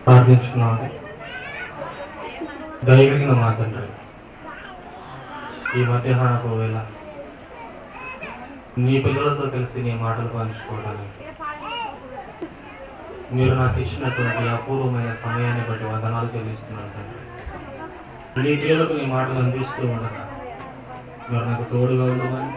ప్రార్థించుకున్నాను దయగలిగిన మా తండ్రి ఈ మధ్యాహ్నపు వేళ నీ పిల్లలతో కలిసి నీ మాటలు పంచుకోవడానికి మీరు నాకు ఇచ్చినటువంటి అపూర్వమైన సమయాన్ని బట్టి వందనాలు చెల్లిస్తున్నాను తండ్రి నీ పిల్లలకు నీ మాటలు అందిస్తూ ఉండగా మీరు నాకు తోడుగా ఉండమని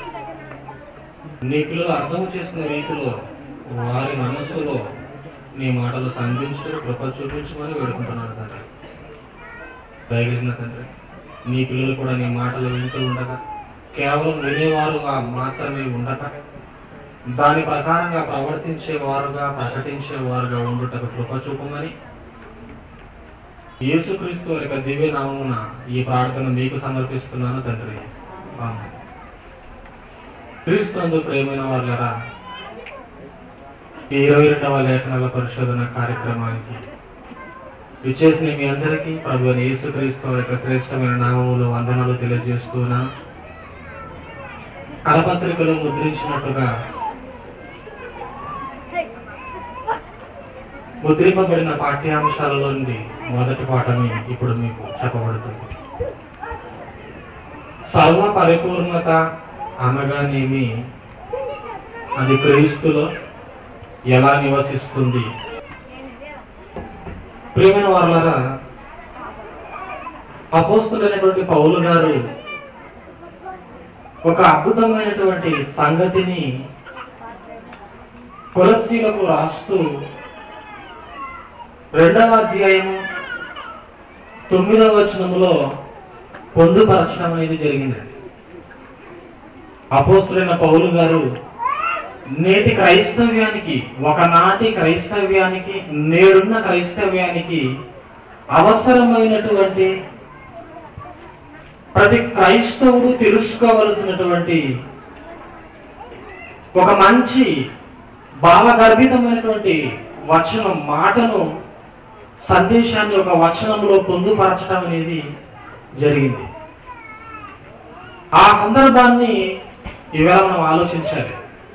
నీ పిల్లలు అర్థం చేసుకునే రీతిలో వారి మనస్సులో నీ మాటలు సంధించు కృప చూపించమని వేడుకుంటున్నాను తండ్రి దయగలిగిన తండ్రి నీ పిల్లలు కూడా నీ మాటలు వింటూ ఉండగా కేవలం వినేవారుగా మాత్రమే ఉండక దాని ప్రకారంగా ప్రవర్తించేవారుగా ప్రకటించేవారుగా ఉండుటకు కృప చూపమని యేసుక్రీస్తు వారి యొక్క దివ్య నామమున ఈ ప్రార్థన మీకు సమర్పిస్తున్నాను తండ్రి ఆమేన్. క్రీస్తునందు ప్రేమైన వాళ్ళరా ఈ ఇరవై రెండవ లేఖనాల పరిశోధన కార్యక్రమానికి విచ్చేసిన మీ అందరికీ ప్రభు అయిన యేసుక్రీస్తు వారి యొక్క శ్రేష్టమైన నామములు వందనాలు తెలియజేస్తున్నాను కరపత్రికలు ముద్రించినట్టుగా ముద్రింపబడిన పాఠ్యాంశాలలో నుండి మొదటి పాఠమే ఇప్పుడు మీకు చెప్పబడుతుంది సర్వ పరిపూర్ణత అనగానేమి అది క్రీస్తులో ఎలా నివసిస్తుంది ప్రియమైన వాళ్ళరా అపోస్తులైనటువంటి పౌలు గారు ఒక అద్భుతమైనటువంటి సంగతిని కులశీలకు రాస్తూ రెండవ అధ్యాయము తొమ్మిదవ వచనములో పొందుపరచడం అనేది జరిగిందండి అపోస్తులైన పౌలు గారు నేటి క్రైస్తవ్యానికి ఒకనాటి క్రైస్తవ్యానికి నేడున్న క్రైస్తవ్యానికి అవసరమైనటువంటి ప్రతి క్రైస్తవుడు తెలుసుకోవలసినటువంటి ఒక మంచి భావగర్భితమైనటువంటి వచనం మాటను సందేశాన్ని ఒక వచనంలో పొందుపరచడం అనేది జరిగింది ఆ సందర్భాన్ని ఇవాళ మనం ఆలోచించాలి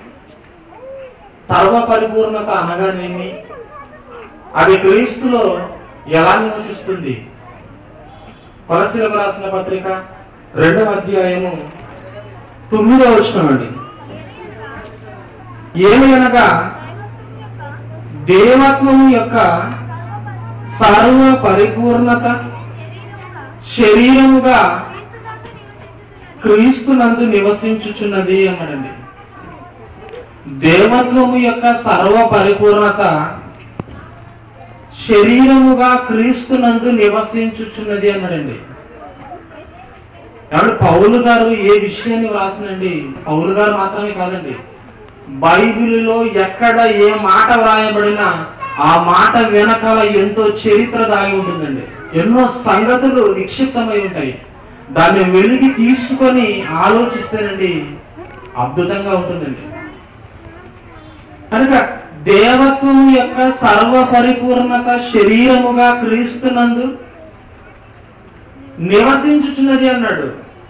సర్వ పరిపూర్ణత అనగానేమి అది క్రీస్తులో ఎలా నివసిస్తుంది కొలసీలకు రాసిన పత్రిక రెండవ అధ్యాయము తొమ్మిదవ వచనం అండి ఏమి అనగా దేవత్వం యొక్క సర్వ పరిపూర్ణత శరీరముగా క్రీస్తునందు నివసించుచున్నది అన్నాడండి దేవత్వము యొక్క సర్వ పరిపూర్ణత శరీరముగా క్రీస్తునందు నివసించుచున్నది అన్నాడండి కాబట్టి పౌలు గారు ఏ విషయాన్ని వ్రాసినండి పౌలు గారు మాత్రమే కాదండి బైబిల్లో ఎక్కడ ఏ మాట వ్రాయబడినా ఆ మాట వెనకాల ఎంతో చరిత్ర దాగి ఉంటుందండి ఎన్నో సంగతులు నిక్షిప్తమై ఉంటాయి దాన్ని వెలిగి తీసుకొని ఆలోచిస్తేనండి అద్భుతంగా ఉంటుందండి కనుక దేవత్వం యొక్క సర్వ పరిపూర్ణత శరీరముగా క్రీస్తునందు నివసించుచున్నది అన్నాడు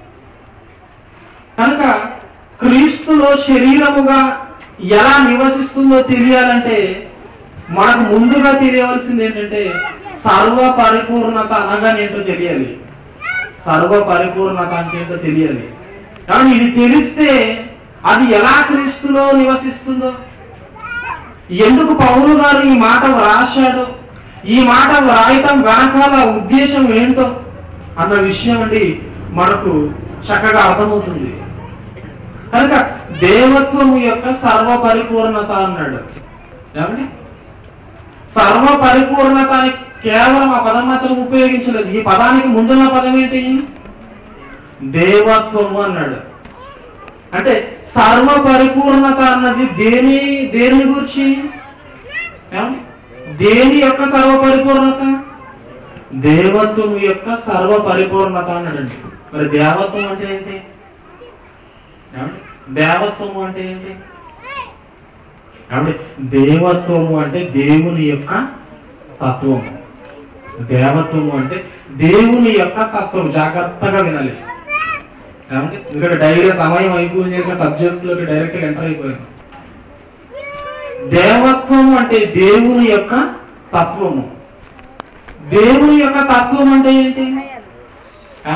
కనుక క్రీస్తులో శరీరముగా ఎలా నివసిస్తుందో తెలియాలంటే మనకు ముందుగా తెలియవలసింది ఏంటంటే సర్వ పరిపూర్ణత అనగానేంటో తెలియాలి సర్వ పరిపూర్ణత అంటే ఏంటో తెలియాలి కాబట్టి ఇది తెలిస్తే అది ఎలా క్రీస్తులో నివసిస్తుందో ఎందుకు పౌలు గారు ఈ మాట వ్రాశాడు ఈ మాట వ్రాయటం వెనకాల ఉద్దేశం ఏంటో అన్న విషయం అండి మనకు చక్కగా అర్థమవుతుంది కనుక దేవత్వము యొక్క సర్వ పరిపూర్ణత అన్నాడు ఏమండి సర్వ పరిపూర్ణత అని కేవలం ఆ పదం మాత్రం ఉపయోగించలేదు ఈ పదానికి ముందున్న పదం ఏంటి దేవత్వము అన్నాడు అంటే సర్వ పరిపూర్ణత అన్నది దేని దేనిని గురించి ఏమండి? దేని యొక్క సర్వ పరిపూర్ణత దేవత్వము యొక్క సర్వ పరిపూర్ణత అన్నాడండి మరి దేవత్వం అంటే ఏంటి ఏమండి? దేవత్వము అంటే ఏంటి ఏమండి దేవత్వము అంటే దేవుని యొక్క తత్వము దేవత్వము అంటే దేవుని యొక్క తత్వం జాగ్రత్తగా వినాలి ఏమండి ఇక్కడ డైరెక్ట్ సమయం అయిపోయింది కనుక సబ్జెక్ట్ లోకి డైరెక్ట్ గా ఎంటర్ అయిపోయాను దేవత్వము అంటే దేవుని యొక్క తత్వము దేవుని యొక్క తత్వం అంటే ఏంటి ఆ?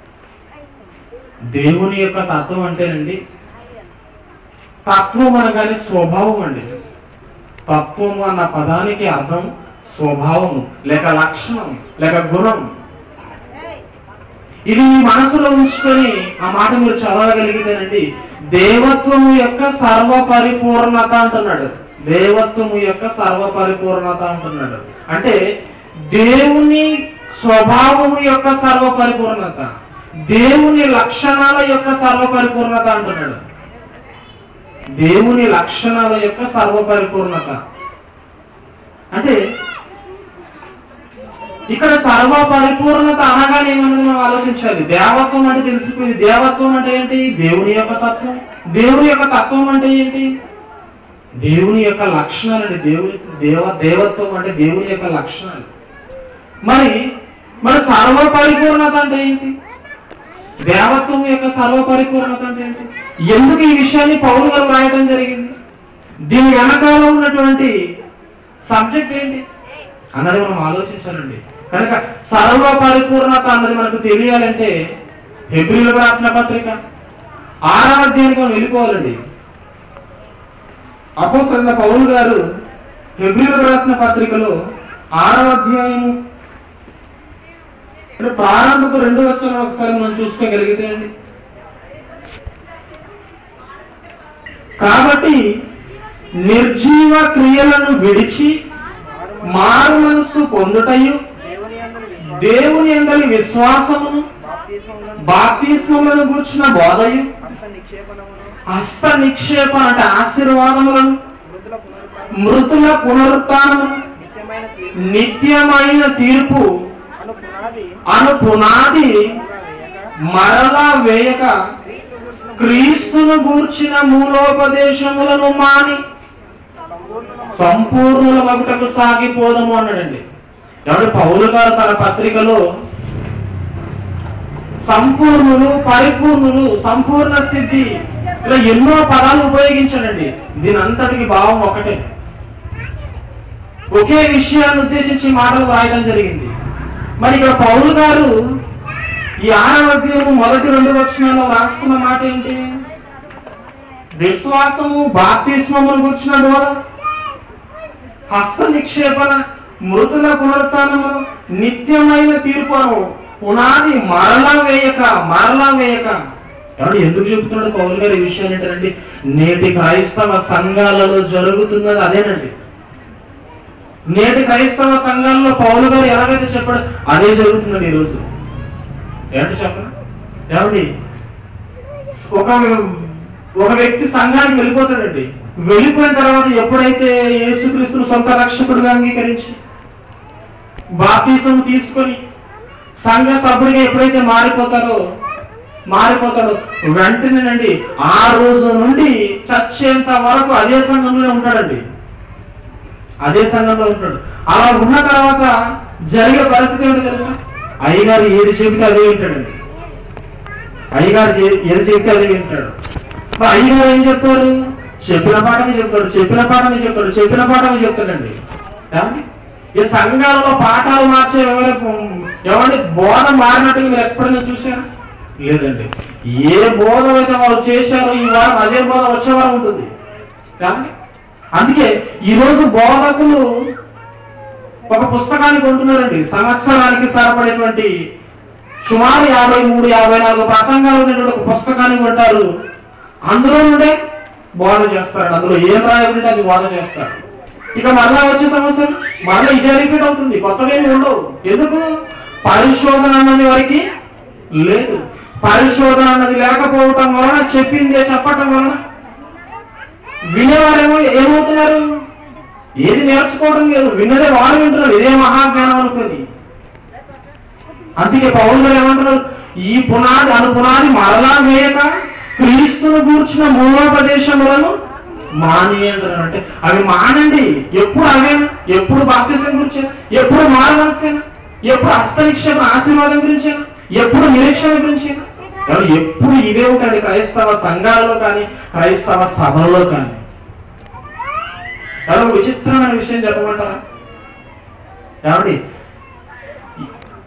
దేవుని యొక్క తత్వం అంటేనండి తత్వం అనగానే స్వభావం అండి తత్వము అన్న పదానికి అర్థం స్వభావము లేక లక్షణం లేక గుణం ఇది మీ మనసులో ఉంచుకొని ఆ మాట మీరు చదవగలిగితేనండి దేవత్వము యొక్క సర్వ పరిపూర్ణత అంటున్నాడు దేవత్వము యొక్క సర్వ పరిపూర్ణత అంటున్నాడు అంటే దేవుని స్వభావము యొక్క సర్వ పరిపూర్ణత దేవుని లక్షణాల యొక్క సర్వ పరిపూర్ణత అంటున్నాడు దేవుని లక్షణాల యొక్క సర్వ పరిపూర్ణత అంటే ఇక్కడ సర్వ పరిపూర్ణత అనగానే ఏమన్నది మనం ఆలోచించాలి దేవత్వం అంటే తెలిసిపోయింది దేవత్వం అంటే ఏంటి దేవుని యొక్క తత్వం దేవుని యొక్క తత్వం అంటే ఏంటి దేవుని యొక్క లక్షణాలు అండి దేవుని దేవ దేవత్వం అంటే దేవుని యొక్క లక్షణాలు మరి మరి సర్వ పరిపూర్ణత అంటే ఏంటి దేవత్వం యొక్క సర్వ పరిపూర్ణత అంటే ఏంటి ఎందుకు ఈ విషయాన్ని పౌరు గారు రాయడం జరిగింది దీని వెనకాల ఉన్నటువంటి సబ్జెక్ట్ ఏంటి అన్నది మనం ఆలోచించాలండి కనుక సర్వ పరిపూర్ణత అన్నది మనకు తెలియాలంటే హెబ్రిలకు రాసిన పత్రిక ఆరవ అధ్యాయానికి మనం వెళ్ళిపోవాలండి అపోసరైన పౌలు గారు హెబ్రిలకు రాసిన పత్రికలో ఆరవ అధ్యాయము ఇక్కడ ప్రారంభకు రెండు వచనాలు ఒకసారి మనం చూసుకోగలిగితే అండి కాబట్టి నిర్జీవ క్రియలను విడిచి మారు మనస్సు పొందుటయు దేవుని యందు విశ్వాసం దేవుని అందరి విశ్వాసమును బాప్తిస్మములను బాప్తిస్మములను గూర్చిన బోధయు హస్త నిక్షేపణమును హస్త నిక్షేపణ అంటే ఆశీర్వాదములను మృదుల పునరుద్ధరణ మృతుల పునరుత్నమును నిత్యమైన తీర్పు నిత్యమైన తీర్పు అను పునాది అను పునాది మరలా వేయక మరలా వేయక క్రీస్తును గూర్చిన మూలోపదేశములను మాని సంపూర్ణ సంపూర్ణుల మగుటకు సాగిపోదము అన్నాడండి ఎవడు పౌలు గారు తన పత్రికలో సంపూర్ణులు పరిపూర్ణులు సంపూర్ణ సిద్ధి ఇలా ఎన్నో పదాలు ఉపయోగించాడండి దీని అంతటికి భావం ఒకటే ఒకే విషయాన్ని ఉద్దేశించి మాటలు రాయడం జరిగింది మరి ఇక్కడ పౌలు గారు ఈ ఆరవ అధ్యాయము మొదటి రెండు వచనాల్లో రాసుకున్న మాట ఏంటి విశ్వాసము బాప్తిస్మమును గుర్చిన బోధ హస్త నిక్షేపణ మృతుల పునరుత్నము నిత్యమైన తీర్పును పునాది మరలా వేయక మరలా వేయక ఎవడు ఎందుకు చెబుతున్నాడు పౌల్ గారు ఈ విషయాలు ఏంటంటే నేటి క్రైస్తవ సంఘాలలో జరుగుతున్నది అదేనండి నేటి క్రైస్తవ సంఘాల్లో పౌలు గారు ఎలాగైతే చెప్పాడు అదే జరుగుతుందండి ఈరోజు ఏంటి చెప్పండి ఏమండి ఒక ఒక వ్యక్తి సంఘానికి వెళ్ళిపోతాడండి వెళ్ళిపోయిన తర్వాత ఎప్పుడైతే యేసుక్రీస్తును సొంత రక్షకుడిగా అంగీకరించి బాప్తీసం తీసుకొని సంఘ సభ్యుడిగా ఎప్పుడైతే మారిపోతారో మారిపోతాడో వెంటనేనండి ఆ రోజు నుండి చచ్చేంత వరకు అదే సంఘంలో ఉంటాడండి అదే సంఘంలో ఉంటాడు అలా ఉన్న తర్వాత జరిగే పరిస్థితి ఏంటో తెలుసా అయ్యగారు ఏది చెబితే అదే వింటాడండి అయ్యగారు చే- ఏది చెబితే అదే వింటాడు మరి అయ్యగారు ఏం చెప్తారు చెప్పిన పాఠమే చెప్తాడు చెప్పిన పాఠమే చెప్తాడు చెప్పిన పాఠమే చెప్తాడండి ఏమండి? ఈ సంఘాలలో పాఠాలు మార్చే ఎవరు ఎవరి బోధ మారినట్టుగా మీరు ఎప్పుడైనా చూసారా లేదండి ఏ బోధ అయితే వాళ్ళు చేశారో ఈ వారం అదే బోధ వచ్చే వారం ఉంటుంది ఏమండి? అందుకే ఈరోజు బోధకులు ఒక పుస్తకాన్ని కొంటున్నారండి సంవత్సరానికి సరిపడేటువంటి సుమారు యాభై మూడు యాభై నాలుగు ప్రసంగాలు ఉన్నటువంటి ఒక పుస్తకాన్ని కొంటారు అందులో నుండే బోధ చేస్తారు అందులో ఏం రాయబడి అది బోధ చేస్తారు ఇక మరలా వచ్చే సంవత్సరం మరలా ఇదే రిపీట్ అవుతుంది కొత్తగా ఏమి ఉండవు ఎందుకు పరిశోధన అన్నది వారికి లేదు పరిశోధన అన్నది లేకపోవటం వలన చెప్పిందే చెప్పటం వలన వినేవారేమో ఏమవుతున్నారు ఏది నేర్చుకోవడం లేదు విన్నదే వారు వింటున్నారు ఇదే మహాజ్ఞానం అనుకుని అందుకే పౌరులు గారు ఏమంటున్నారు ఈ పునాది అను పునాది మరలా వేయక క్రీస్తును గూర్చిన మూలోపదేశములను మాని అంటున్నారు అంటే అవి మానండి ఎప్పుడు అవేనా ఎప్పుడు బాప్తిసం గురించేనా ఎప్పుడు మారు మనసేనా ఎప్పుడు హస్త నిక్షేపం ఆశీర్వాదం గురించేనా ఎప్పుడు నిరీక్షణ గురించేనా ఎవరు ఎప్పుడు ఇవే ఉంటాయి క్రైస్తవ సంఘాలలో కానీ క్రైస్తవ సభల్లో కానీ ఎవరు ఒక విచిత్రమైన విషయం చెప్పమంటారా ఏమండి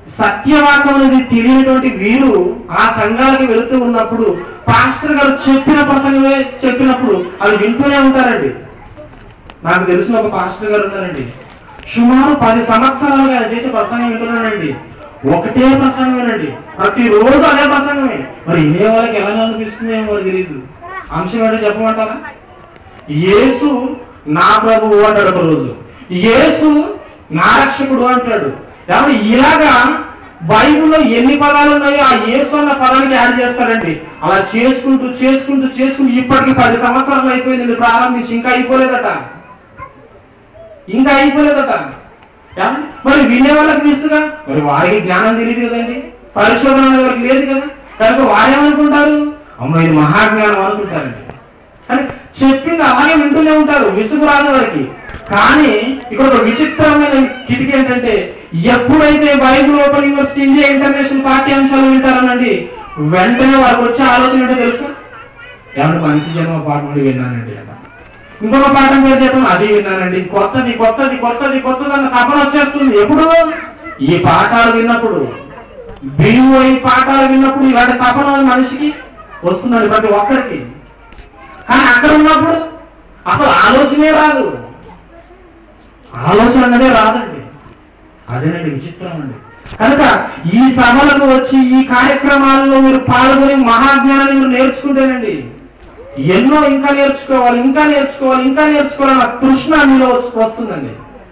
సత్యవాకం అనేది తెలియనటువంటి వీరు ఆ సంఘాలకు వెళుతూ ఉన్నప్పుడు పాస్టర్ గారు చెప్పిన ప్రసంగమే చెప్పినప్పుడు అది వింటూనే ఉంటారండి నాకు తెలిసిన ఒక పాస్టర్ గారు ఉన్నారండి సుమారు పది సంవత్సరాలుగా ఆయన చేసే ప్రసంగం వింటున్నానండి ఒకటే ప్రసంగమేనండి ప్రతిరోజు అదే ప్రసంగమే మరి వినే వాళ్ళకి ఎలా అనిపిస్తుంది ఏమో మరి తెలియదు అంశం ఏంటో చెప్పమంటారా యేసు నా ప్రభువు అంటాడు ఒక రోజు యేసు నా రక్షకుడు అంటాడు కాబట్టి ఇలాగా బైబిల్లో ఎన్ని పదాలు ఉన్నాయో ఆ యేసు అన్న పదానికి యాడ్ చేస్తారండి అలా చేసుకుంటూ చేసుకుంటూ చేసుకుంటూ ఇప్పటికి పది సంవత్సరాలు అయిపోయింది ఇది ప్రారంభించి ఇంకా అయిపోలేదట ఇంకా అయిపోలేదట ఏమండి? మరి వినే వాళ్ళకి తెలుసుగా మరి వారికి జ్ఞానం తెలియదు కదండి పరిశోధన అనే వారికి లేదు కదా కనుక వారేమనుకుంటారు అమ్మ ఇది మహాజ్ఞానం అనుకుంటారండి కానీ చెప్పింది అలాగే వింటూనే ఉంటారు విసుగు రాని వారికి కానీ ఇక్కడ ఒక విచిత్రమైన కిటికీ ఏంటంటే ఎప్పుడైతే Bible open university India international పాఠ్యాంశాలు వింటారనండి వెంటనే వారికి వచ్చే ఆలోచన ఏంటో తెలుసా ఏమంటే మనిషి జన్మ పాఠం నుండి విన్నానండి అన్న ఇంకొక పాఠం పేరు చెప్పాను అది విన్నానండి కొత్తది కొత్తది కొత్తది కొత్తది అన్న తపన వచ్చేస్తుంది ఎప్పుడు ఈ పాఠాలు విన్నప్పుడు బియ్యి పాఠాలు విన్నప్పుడు ఇలాంటి తపన మనిషికి వస్తుందండి ప్రతి ఒక్కరికి కానీ అక్కడ ఉన్నప్పుడు అసలు ఆలోచనే రాదు ఆలోచన అనేది రాదండి అదేనండి విచిత్రం అండి కనుక ఈ సభలకు వచ్చి ఈ కార్యక్రమాల్లో మీరు పాల్గొని మహాజ్ఞానాన్ని మీరు నేర్చుకుంటేనండి ఎన్నో ఇంకా నేర్చుకోవాలి ఇంకా నేర్చుకోవాలి ఇంకా నేర్చుకోవాలన్న తృష్ణ మీలో వచ్చి- వస్తుందండి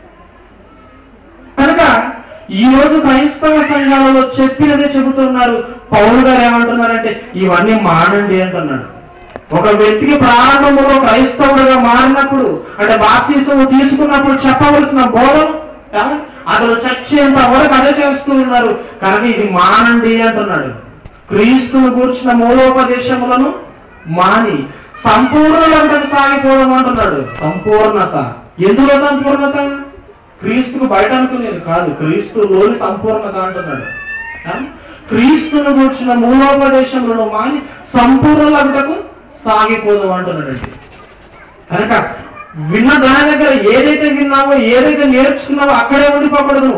కనుక ఈ రోజు క్రైస్తవ సంఘాలలో చెప్పినదే చెబుతున్నారు పౌరు గారు ఏమంటున్నారంటే ఇవన్నీ మానండి అంటున్నాడు ఒక వ్యక్తికి ప్రారంభంలో క్రైస్తవుడుగా మారినప్పుడు అంటే బాప్తీసం తీసుకున్నప్పుడు చెప్పవలసిన బోధన ఏమండి? అతను చచ్చేంత వరకు అదే చేస్తూ ఉన్నారు కనుక ఇది మానండి అంటున్నాడు క్రీస్తును కూర్చిన మూలోపదేశములను మాని సంపూర్ణలకు సాగిపోవడం అంటున్నాడు సంపూర్ణత ఎందులో సంపూర్ణత క్రీస్తుకు బయట అనుకునేది కాదు క్రీస్తులోని సంపూర్ణత అంటున్నాడు ఆ? క్రీస్తును కూర్చున్న మూలోపదేశములను మాని సంపూర్ణలకు సాగిపోదాం అంటున్నాడండి కనుక విన్న దాని దగ్గర ఏదైతే విన్నావో ఏదైతే నేర్చుకున్నావో అక్కడే ఉండిపోకూడదు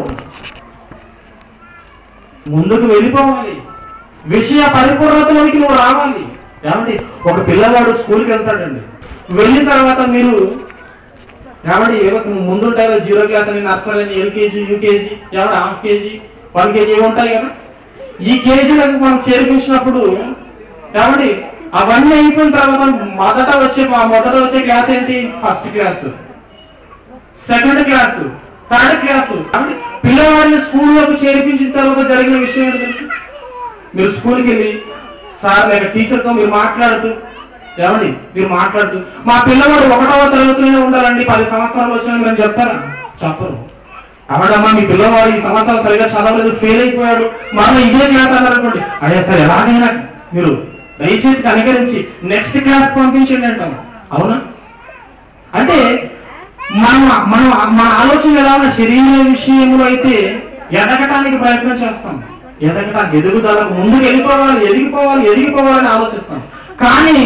ముందుకు వెళ్ళిపోవాలి విషయ పరిపూర్ణతలోనికి నువ్వు రావాలి ఏమండి ఒక పిల్లవాడు స్కూల్కి వెళ్తాడండి వెళ్ళిన తర్వాత మీరు ఏమండి ఏవో ముందు ఉంటాయి కదా జీరో క్లాస్ అని నర్సరీ అని ఎల్కేజీ యూకేజీ ఏమంటే హాఫ్ కేజీ వన్ కేజీ ఏమి ఉంటాయి కదా ఈ కేజీలకు మనం చేర్పించినప్పుడు ఏమండి అవన్నీ అయిపోయిన తర్వాత మొదట వచ్చే మొదట వచ్చే క్లాస్ ఏంటి first class second class third class కాబట్టి పిల్లవాడిని స్కూల్లోకి చేర్పించిన తర్వాత జరిగిన విషయం ఏంటో తెలుసు మీరు స్కూల్కి వెళ్ళి సార్ లేక టీచర్తో మీరు మాట్లాడుతూ ఏమండి మీరు మాట్లాడుతూ మా పిల్లవాడు ఒకటవ తరగతిలోనే ఉండాలండి పది సంవత్సరాలు వచ్చినా మీరు చెప్తారా చెప్పరు అవడమ్మా మీ పిల్లవాడు ఈ సంవత్సరం సరిగా చదవలేదు ఫెయిల్ అయిపోయాడు మరలా ఇదే క్లాస్ అన్నారు అనుకోండి అయ్యా సార్ ఎలాగైనా మీరు దయచేసి కనికరించి నెక్స్ట్ క్లాస్ పంపించండి అంటాం అవునా అంటే మనం మనం మన ఆలోచన ఎలా ఉన్న శరీర విషయంలో అయితే ఎదగటానికి ప్రయత్నం చేస్తాం ఎదగటానికి ఎదుగుదలకు ముందుకు వెళ్ళిపోవాలి ఎదిగిపోవాలి ఎదిగిపోవాలని ఆలోచిస్తాం కానీ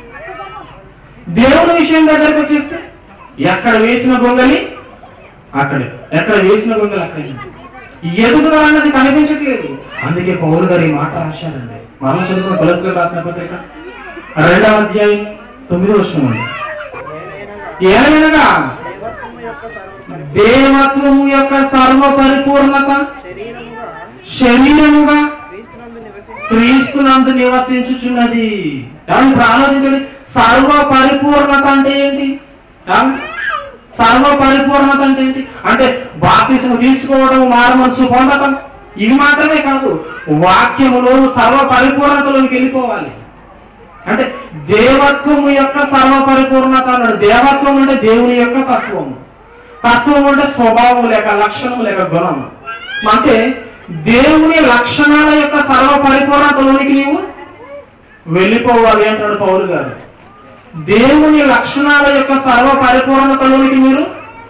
దేవుని విషయం దగ్గరకు వచ్చేస్తే ఎక్కడ వేసిన గొంగలి అక్కడే ఎక్కడ వేసిన గొంగలి అక్కడే ఎదుగుదల అన్నది కనిపించట్లేదు అందుకే పౌరు గారు ఈ మాట రాశారండి మనం చదువుకున్న కొలసలు రాసిన పత్రిక రెండవ అధ్యాయం తొమ్మిది వర్షం అండి ఏలైనగా ఏలైనగా దైవత్వము యొక్క సర్వ దేవత్వము యొక్క సర్వ పరిపూర్ణత శరీరముగా శరీరముగా క్రీస్తునందు నివసించి క్రీస్తునందు నివసించుచున్నది ఏమండి ఇప్పుడు ఆలోచించండి సర్వ పరిపూర్ణత అంటే ఏంటి ఏమండి? సర్వ పరిపూర్ణత అంటే ఏంటి అంటే బాప్తిసము తీసుకోవడం మారు మనసు పొందటం ఇవి మాత్రమే కాదు వాక్యములో సర్వ పరిపూర్ణతలోకి వెళ్ళిపోవాలి అంటే దేవత్వము యొక్క సర్వ పరిపూర్ణత అన్నాడు దేవత్వం అంటే దేవుని యొక్క తత్వము తత్వం అంటే స్వభావం లేక లక్షణం లేక గుణం అంటే దేవుని లక్షణాల యొక్క సర్వ పరిపూర్ణతలోనికి నీవు వెళ్ళిపోవాలి అంటాడు పౌరు గారు దేవుని లక్షణాల యొక్క సర్వ పరిపూర్ణతలోనికి మీరు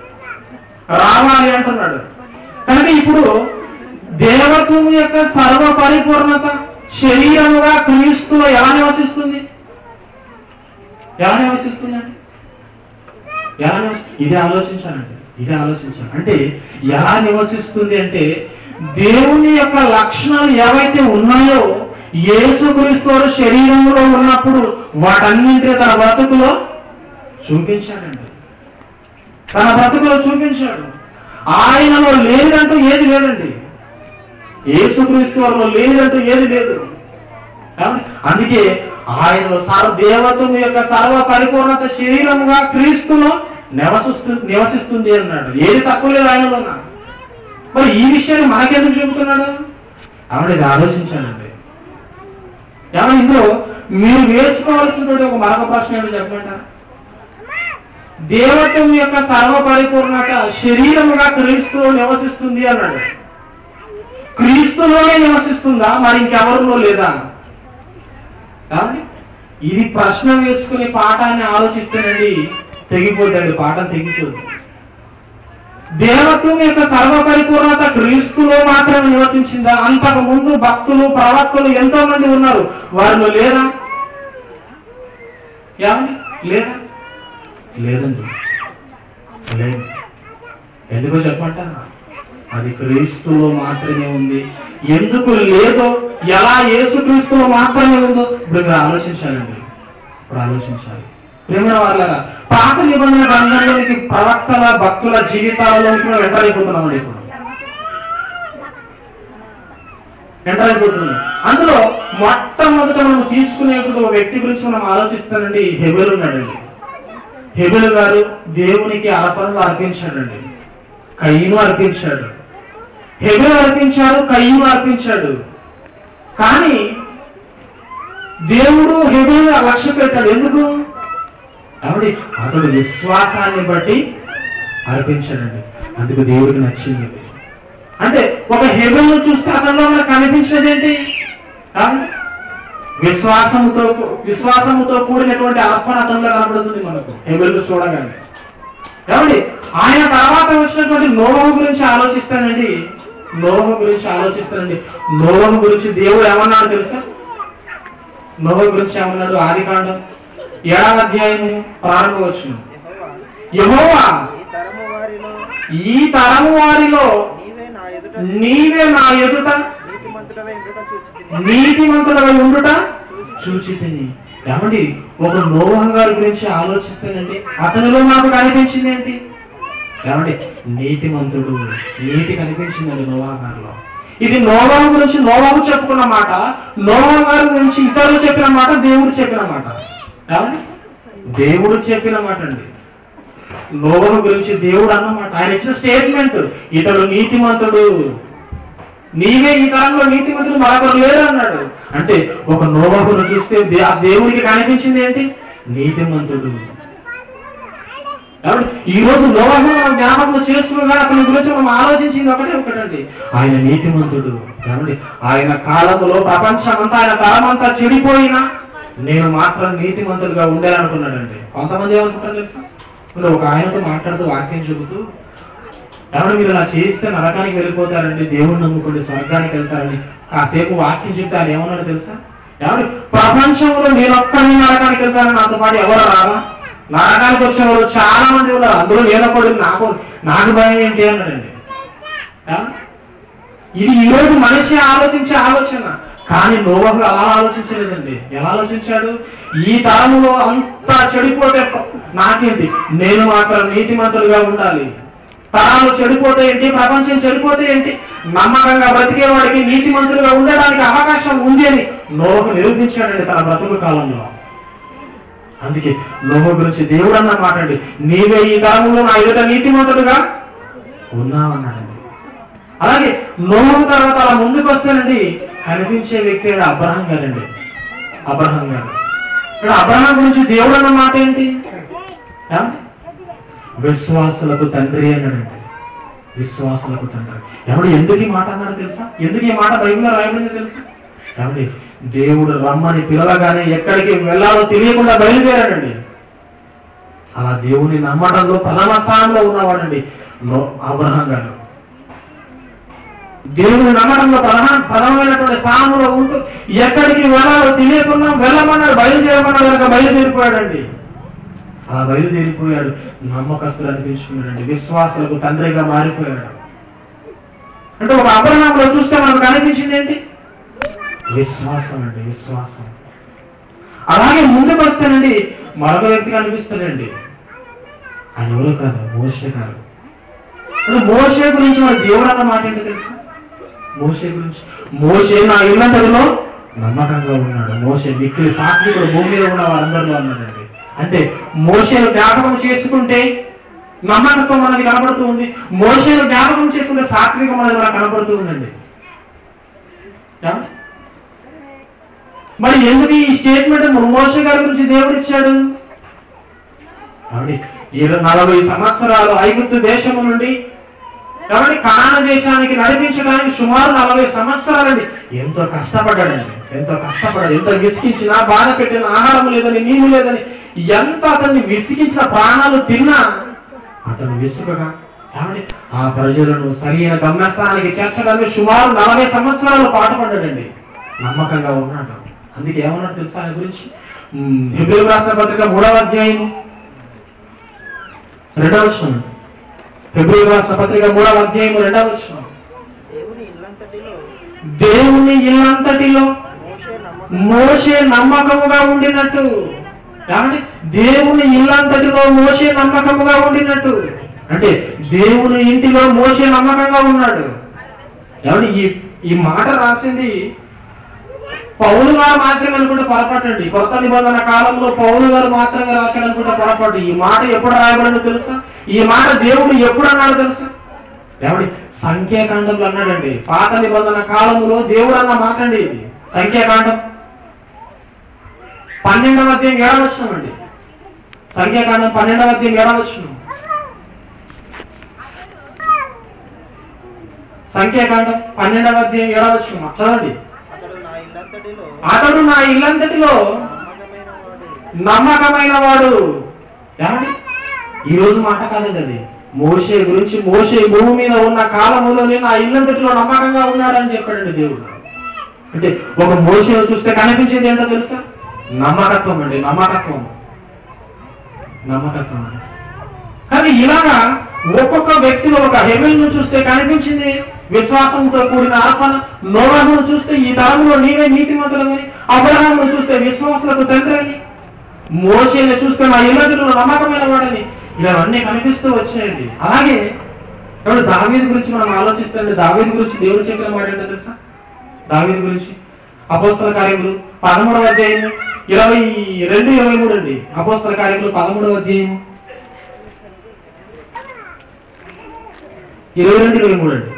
రావాలి అంటున్నాడు కనుక ఇప్పుడు దేవత్వం యొక్క సర్వ పరిపూర్ణత శరీరముగా క్రీస్తులో ఎలా నివసిస్తుంది ఎలా నివసిస్తుందండి ఎలా నివసి ఇదే ఆలోచించాలండి ఇది ఆలోచించాలి అంటే ఎలా నివసిస్తుంది అంటే దేవుని యొక్క లక్షణాలు ఏవైతే ఉన్నాయో యేసుక్రీస్తు వారు శరీరంలో ఉన్నప్పుడు వాటన్నింటినీ తన బ్రతుకులో చూపించాడండి తన బ్రతుకులో చూపించాడు ఆయనలో లేదంటూ ఏది లేదండి యేసుక్రీస్తు వారిలో లేదంటూ ఏది లేదు కాబట్టి అందుకే ఆయన సర్వ దేవత్వం యొక్క సర్వ పరిపూర్ణత శరీరముగా క్రీస్తులో నివసిస్తు నివసిస్తుంది అన్నాడు ఏది తక్కువ లేదు ఆయనలోనా మరి ఈ విషయాన్ని మనకెందుకు చెబుతున్నాడు ఆవిడ ఇది ఆలోచించానండి ఏమన్నా ఇందులో మీరు వేసుకోవాల్సినటువంటి ఒక మరొక ప్రశ్న ఏంటో చెప్పమంటారా దేవత్వం యొక్క సర్వ పరిపూర్ణత శరీరముగా క్రీస్తులో నివసిస్తుంది అన్నాడు క్రీస్తులోనే నివసిస్తుందా మరి ఇంకెవరిలో లేదా ఏమండి? ఇది ప్రశ్న వేసుకుని పాఠాన్ని ఆలోచిస్తేనండి తెగిపోతుంది పాఠం తెగిపోతుంది దేవత్వం యొక్క సర్వ పరిపూర్ణత క్రీస్తులో మాత్రమే నివసించిందా అంతకు ముందు భక్తులు ప్రవక్తలు ఎంతో మంది ఉన్నారు వారిలో లేదా ఏమండి లేదా లేదండి లేదు ఎందుకో చెప్పంటారా అది క్రీస్తులో మాత్రమే ఉంది ఎందుకు లేదో ఎలా యేసు క్రీస్తులో మాత్రమే ఉందో ఇప్పుడు మీరు ఆలోచించాలండి ఇప్పుడు ఆలోచించాలి ప్రేమ వాళ్ళగా పాత నిబంధన గ్రంథంలోనికి ప్రవక్తల భక్తుల జీవితాలలోనికి మనం ఎంటర్ అయిపోతున్నామండి ఇప్పుడు ఎంటర్ అయిపోతుంది అందులో మొట్టమొదట మనం తీసుకునేప్పుడు ఒక వ్యక్తి గురించి మనం ఆలోచిస్తానండి హెబెల్ ఉన్నాడండి హెబెల్ గారు దేవునికి అర్పణలు అర్పించాడండి కయ్యను అర్పించాడు హెబెల్ అర్పించాడు కయ్యను అర్పించాడు కానీ దేవుడు హెబెల్ లక్ష్య పెట్టాడు ఎందుకు కాబట్టి అతడు విశ్వాసాన్ని బట్టి అర్పించాడండి అందుకు దేవుడికి నచ్చింది ఇది. అంటే ఒక హెబెల్ను చూస్తే అతనిలో మనకు కనిపించేది ఏంటి కాబట్టి విశ్వాసముతో విశ్వాసముతో కూడినటువంటి అర్పణ అతనిలో కనబడుతుంది మనకు హెబెల్ను చూడగానే కాబట్టి ఆయన తర్వాత వచ్చినటువంటి నోవహు గురించి ఆలోచిస్తానండి నోవహు గురించి ఆలోచిస్తానండి నోవహు గురించి దేవుడు ఏమన్నాడు తెలుసా నోవహు గురించి ఏమన్నాడు ఆది కాండం ఏడవ అధ్యాయము ప్రారంభవచ్చు యెహోవా యహోవా ఈ తరము వారిలో ఈ తరము వారిలో నీవే నా ఎదుట నీవే నా ఎదుట నీతిమంతుడవై ఉండుట చూచితిని నీతిమంతుడవై ఉండుట చూచితిని ఏమండి ఒక నోవహ గారి గురించి ఆలోచిస్తేనండి అతనిలో నాకు కనిపించింది ఏంటి ఏమండి నీతిమంతుడు నీతి కనిపించిందండి నోవహ గారిలో ఇది నోవాహు గురించి నోవాహు చెప్పుకున్న మాట నోవా గారి గురించి ఇతరులు చెప్పిన మాట దేవుడు చెప్పిన మాట ఏమండి దేవుడు చెప్పిన మాట అండి నోవహు గురించి దేవుడు అన్నమాట ఆయన ఇచ్చిన స్టేట్మెంట్ ఇతడు నీతిమంతుడు నీవే ఈ కాలంలో నీతిమంతుడు మరొకరు లేరు అన్నాడు అంటే ఒక నోవాహును చూస్తే దే- ఆ దేవుడికి కనిపించింది ఏంటి నీతిమంతుడు కాబట్టి ఈ రోజు నోవాహు మనం జ్ఞాపకం చేసుకోగా అతని గురించి మనం ఆలోచించింది ఒకటే ఒకటండి ఆయన నీతిమంతుడు కాబట్టి ఆయన కాలంలో ప్రపంచమంతా ఆయన తరమంతా చెడిపోయినా నేను మాత్రం నీతిమంతుడిగా ఉండాలనుకున్నాడండి కొంతమంది ఏమనుకుంటారు తెలుసా ఇప్పుడు ఒక ఆయనతో మాట్లాడుతూ వాక్యం చెబుతూ ఎవరు మీరు ఇలా చేస్తే నరకానికి వెళ్ళిపోతారండి దేవుడిని నమ్ముకోండి స్వర్గానికి వెళ్తారని కాసేపు వాక్యం చెప్తే ఆయన ఏమన్నాడు తెలుసా ఎవరు ప్రపంచంలో నేను ఒక్కడిని నరకానికి వెళ్తానని నాతో పాటు ఎవరు రారా నరకానికి వచ్చిన వాళ్ళు చాలా మంది ఉన్నారు అందులో నేను ఒకడు నాకు నాకు భయం ఏంటి అన్నాడండి ఏమండి? ఇది ఈ రోజు మనిషి ఆలోచించే ఆలోచన కానీ నోవహు అలా ఆలోచించలేదండి ఎలా ఆలోచించాడు ఈ తరములో అంతా చెడిపోతే ప- నాకేంటి నేను మాత్రం నీతిమంతులుగా ఉండాలి తరాలు చెడిపోతే ఏంటి ప్రపంచం చెడిపోతే ఏంటి నమ్మకంగా బ్రతికే వాడికి నీతిమంతులుగా ఉండడానికి అవకాశం ఉంది అని నోవహు నిరూపించాడండి తన బ్రతుకు కాలంలో అందుకే నోహ గురించి దేవుడు అన్న మాట అండి నీవే ఈ తరములో నా ఎదుట నీతిమంతుడుగా ఉన్నావన్నాడండి అలాగే నోహు తర్వాత అలా ముందుకు వస్తేనండి కనిపించే వ్యక్తి అయిన అబ్రహం గారండి అబ్రహం గారు ఇక్కడ అబ్రహం గురించి దేవుడు అన్న మాట ఏంటి ఏమండి? విశ్వాసులకు తండ్రి అన్నాడండి విశ్వాసులకు తండ్రి ఎవడు ఎందుకు ఈ మాట అన్నాడు తెలుసా ఎందుకు ఈ మాట బైబిల్లో రాయబడింది తెలుసా ఏమండి దేవుడు రమ్మని పిలవగానే ఎక్కడికి వెళ్ళాలో తెలియకుండా బయలుదేరాడండి అలా దేవుని నమ్మడంలో ప్రథమ స్థానంలో ఉన్నవాడండి నో అబ్రహం గారు దేవుని నమ్మడంలో ప్రధాన ప్రధానమైనటువంటి స్థానంలో ఉంటూ ఎక్కడికి వెళ్ళాలో తెలియకుండా వెళ్ళమన్నాడు బయలుదేరమన్నాడు కనుక బయలుదేరిపోయాడండి అలా బయలుదేరిపోయాడు నమ్మకస్తులు అనిపించుకున్నాడండి విశ్వాసులకు తండ్రిగా మారిపోయాడు అంటే ఒక అబ్రహాంలో చూస్తే మనకు కనిపించింది ఏంటి విశ్వాసం అండి విశ్వాసం అలాగే ముందుకు వస్తేనండి మరొక వ్యక్తి కనిపిస్తాడండి ఆయన ఎవరు కాదు మోషే గారు అంటే మోషే గురించి మన దేవుడు అన్న మాట ఏంటో తెలుసా మోషే గురించి మోషే నా ఇల్లంతటిలో నమ్మకంగా ఉన్నాడు మోషే మిక్కిలి సాత్వికుడు భూమి మీద ఉన్న వారందరిలో అన్నాడండి అంటే మోషేను జ్ఞాపకం చేసుకుంటే నమ్మకత్వం మనకి కనబడుతూ ఉంది మోషేను జ్ఞాపకం చేసుకుంటే సాత్వికం అనేది మనకు కనబడుతూ ఉందండి ఏమండి? మరి ఎందుకు ఈ స్టేట్మెంట్ మోషే గారి గురించి దేవుడు ఇచ్చాడు కాబట్టి ఇరవై నలభై సంవత్సరాలు ఐగుప్తు దేశము నుండి కాబట్టి కనాన దేశానికి నడిపించడానికి సుమారు నలభై సంవత్సరాలండి ఎంతో కష్టపడ్డాడండి ఎంతో కష్టపడ్డాడు ఎంతో విసిగించిన బాధ పెట్టిన ఆహారం లేదని నీళ్ళు లేదని ఎంత అతన్ని విసిగించిన ప్రాణాలు తిన్నా అతను విసుగగా కాబట్టి ఆ ప్రజలను సరైన గమ్యస్థానానికి చేర్చడానికి సుమారు నలభై సంవత్సరాలు పాటుపడ్డాడండి నమ్మకంగా ఉన్నాడు అందుకే ఏమన్నాడు తెలుసా ఆయన గురించి హిబ్రిల్ రాసిన పత్రిక మూడవ అధ్యాయము రెండవ వచనం ఫిబ్రవరి రాసిన పత్రిక మూడవ అధ్యాయం రెండవ వచనం దేవుని ఇల్లంతటిలో దేవుని ఇల్లంతటిలో మోషే నమ్మకం మోషే నమ్మకముగా ఉండినట్టు ఏమండి దేవుని ఇల్లంతటిలో మోషే నమ్మకముగా ఉండినట్టు అంటే దేవుని ఇంటిలో మోషే నమ్మకంగా ఉన్నాడు ఏమండి ఈ ఈ మాట రాసింది పౌలు గారు మాత్రమే అనుకుంటే పొరపాటు అండి కొత్త నిబంధన కాలంలో పౌలు గారు మాత్రమే రాశాడు అనుకుంటే పొరపాటు ఈ మాట ఎప్పుడు రాయబడిందో తెలుసా ఈ మాట దేవుడు ఎప్పుడు అన్నాడు తెలుసా ఏమండి సంఖ్యాకాండంలో అన్నాడండి పాత నిబంధన కాలంలో దేవుడు అన్న మాట అండి ఇది సంఖ్యాకాండం పన్నెండవ అధ్యాయం ఏడవచ్చున్నాం అండి సంఖ్యాకాండం పన్నెండవ అధ్యాయం ఏడవచ్చున్నాం సంఖ్యాకాండం పన్నెండవ అధ్యాయం ఏడవచ్చున్నాం చదవండి అతడు నా ఇల్లంతటిలో అతడు నా ఇల్లంతటిలో నమ్మకమైన వాడు నమ్మకమైన వాడు ఏమండి ఈ రోజు మాట కాదండి అది మోషే గురించి మోషే భూమి మీద ఉన్న కాలములోనే నా ఇల్లంతటిలో నమ్మకంగా ఉన్నాడని చెప్పాడండి దేవుడు అంటే ఒక మోషేను చూస్తే కనిపించేది ఏంటో తెలుసా నమ్మకత్వం అండి నమ్మకత్వం నమ్మకత్వం అండి కానీ ఇలాగా ఒక్కొక్క వ్యక్తిలో ఒక హెవెల్ను చూస్తే కనిపించింది విశ్వాసంతో కూడిన ఆత్మన నోవాహును చూస్తే ఈ తరంలో నీవే నీతిమంతులమని అబ్రహామును చూస్తే విశ్వాసులకు తండ్రి అని మోసేని చూస్తే మా ఇళ్ళలో నమ్మకమైన వాడని ఇవన్నీ కనిపిస్తూ వచ్చాయండి అలాగే ఇప్పుడు దావీదు గురించి మనం ఆలోచిస్తే దావీదు గురించి దేవుడు చెప్పిన మాట ఏంటో తెలుసా దావీదు గురించి అపోస్తల కార్యములు పదమూడవ అధ్యాయము ఇరవై రెండు ఇరవై మూడు అండి అపోస్తల కార్యములు పదమూడవ అధ్యాయము ఇరవై రెండు ఇరవై మూడు అండి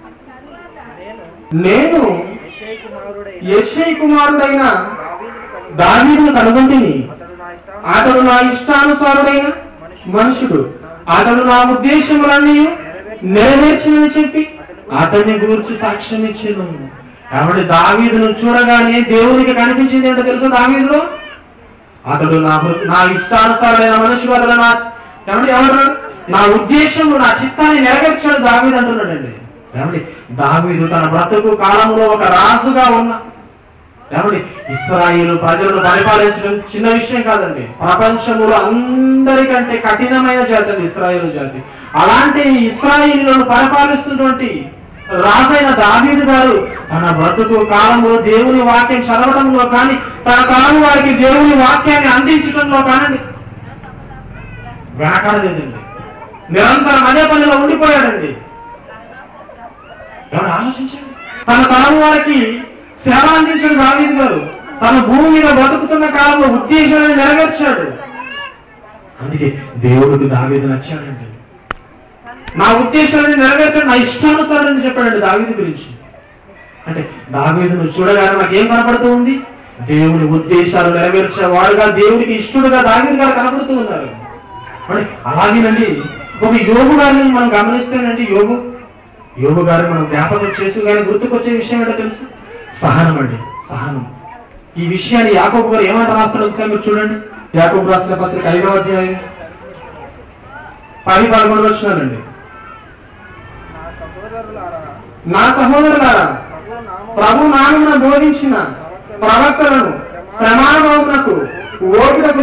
నేను నేను యెషయా కుమారుడైన యశ్ఐ కుమారుడైన దావీదును కనుగొని దావీదును కనుగొంటిని అతడు నా ఇష్టాను అతడు నా ఇష్టానుసారుడైన మనుషుడు అతడు నా ఉద్దేశములన్నీ నెరవేర్చునని చెప్పి అతన్ని గూర్చి సాక్ష్యం ఇచ్చాను కాబట్టి దావీదును చూడగానే దేవునికి కనిపించింది ఏంటో తెలుసా దావీదులో అతడు నా హృ- నా ఇష్టానుసారుడైన మనుషుడు అతడు నా ఏమంటే ఎవరు నా ఉద్దేశము నా చిత్తాన్ని నెరవేర్చాడు దావీదు అంటున్నాడండి ఏమండి దావీదు తన బ్రతుకు కాలంలో ఒక రాజుగా ఉన్న ఏమండి ఇస్రాయిలు ప్రజలను పరిపాలించడం చిన్న విషయం కాదండి ప్రపంచంలో అందరికంటే కఠినమైన జాతి అండి ఇస్రాయిల్ జాతి అలాంటి ఇస్రాయిలను పరిపాలిస్తున్నటువంటి రాజైన దావీదు గారు తన బ్రతుకు కాలంలో దేవుని వాక్యం చదవడంలో కానీ తన తరం వారికి దేవుని వాక్యాన్ని అందించడంలో కానండి వెనకాడలేదండి నిరంతరం అదే పనిలో ఉండిపోయాడండి ఎవరు ఆలోచించండి తన తరం వారికి సేవ అందించాడు దావీదు గారు తన భూమి మీద బతుకుతున్న కాలంలో ఉద్దేశాలను నెరవేర్చాడు అందుకే దేవుడికి దావీదు నచ్చాడండి నా ఉద్దేశాలను నెరవేర్చాడు నా ఇష్టానుసారం చెప్పాడండి దావీదు గురించి అంటే దావీదును చూడగానే నాకు ఏం కనపడుతూ ఉంది దేవుని ఉద్దేశాలు నెరవేర్చేవాడుగా దేవుడికి ఇష్టడుగా దావీదు గారు కనపడుతూ ఉన్నారు మరి అలాగేనండి ఒక యోగు గారిని మనం గమనిస్తేనండి యోగు యోగు గారిని మనం జ్ఞాపకం చేసుకోగానే గుర్తుకొచ్చే విషయం ఏంటో తెలుసు సహనం అండి సహనం ఈ విషయాన్ని యాకోబు గారు ఏమంట రాస్తాడు ఒకసారి మీరు చూడండి యాకోబు రాసిన పత్రిక ఐదవ అధ్యాయం పది పదకొండు వచ్చినారండి నా సహోదరులారా నా సహోదరులారా ప్రభు నామం ప్రభు నామమున బోధించిన ప్రవక్తలను శ్రమానుభవమునకు ఓపికను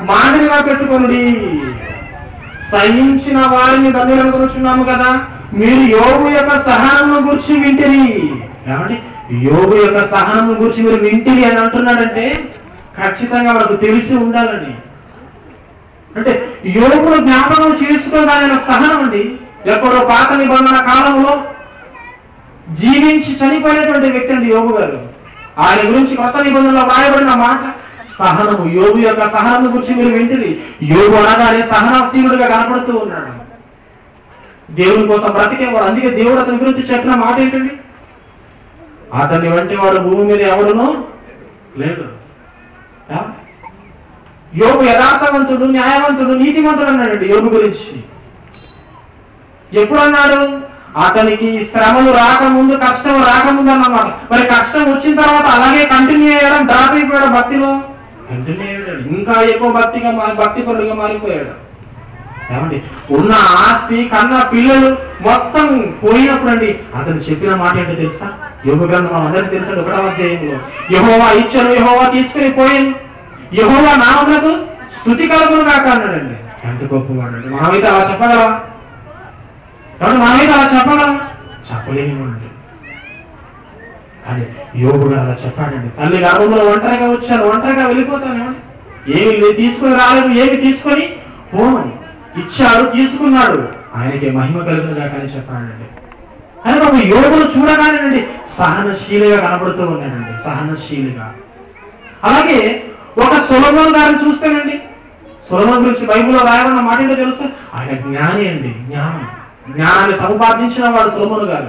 మాదిరిగా పెట్టుకొనుడి సహించిన వారిని ధన్యులను కూర్చున్నాము కదా మీరు యోగు యొక్క సహనమును గురించి వింటిరి ఏమండి యోగు యొక్క సహనము గురించి మీరు వింటిరి అని అంటున్నాడంటే ఖచ్చితంగా మనకు తెలిసి ఉండాలని అంటే యోగును జ్ఞాపకం చేసుకోగానే సహనం అండి ఎక్కడో పాత నిబంధన కాలంలో జీవించి చనిపోయినటువంటి వ్యక్తి అండి యోగు గారు ఆయన గురించి కొత్త నిబంధనలో రాయబడిన మాట సహనము యోగు యొక్క సహనము గురించి మీరు వింటిది యోగు అనగానే సహనశీలుడిగా కనపడుతూ ఉన్నాడు దేవుని కోసం బ్రతికేవాడు అందుకే దేవుడు అతని గురించి చెప్పిన మాట ఏంటండి అతని వంటి వాడు భూమి మీద ఎవడునో లేడు ఆ? యోగు యథార్థవంతుడు న్యాయవంతుడు నీతివంతుడు అన్నాడండి యోగు గురించి ఎప్పుడు అన్నాడు అతనికి శ్రమలు రాకముందు కష్టం రాకముందు అన్నమాట మరి కష్టం వచ్చిన తర్వాత అలాగే కంటిన్యూ చేయడం డ్రాప్ అయిపోయాడు భక్తిలో కంటిన్యూ అయ్యాడు ఇంకా ఎక్కువ భక్తిగా మారి భక్తి పరుడుగా మారిపోయాడు ఏమండి ఉన్న ఆస్తి కన్న పిల్లలు మొత్తం పోయినప్పుడు అండి అతను చెప్పిన మాట ఏంటో తెలుసా యోగ గ్రంథం అందరికి తెలుసా ఒకటవ అధ్యాయంలో యహోవా ఇచ్చను యహోవా తీసుకుని పోయాను యహోవా నామములకు స్థుతి కలుగును కాక అన్నాడండి ఎంత గొప్పవాడండి మనమైతే అలా చెప్పగలవా కాబట్టి మనమైతే అలా చెప్పగలమా చెప్పలేనివ్వండి కానీ యోగుడు అలా చెప్పాడండి తల్లి గర్భంలో ఒంటరిగా వచ్చాను ఒంటరిగా వెళ్ళిపోతాను ఏమి లే- తీసుకొని రాలేదు ఏమి తీసుకొని పోను ఇచ్చాడు తీసుకున్నాడు ఆయనకి మహిమ కలుగునుగా కానీ చెప్పాడండి ఆయన ఒక యోగులు చూడగానేనండి సహనశీలిగా కనబడుతూ ఉన్నాడండి సహనశీలిగా అలాగే ఒక సులభం గారిని చూస్తేనండి సులభం గురించి బైబిల్లో రాయబడిన మాట ఏంటో తెలుసు ఆయన జ్ఞాని అండి జ్ఞానం జ్ఞానాన్ని సముపార్జించిన వాడు సులభను గారు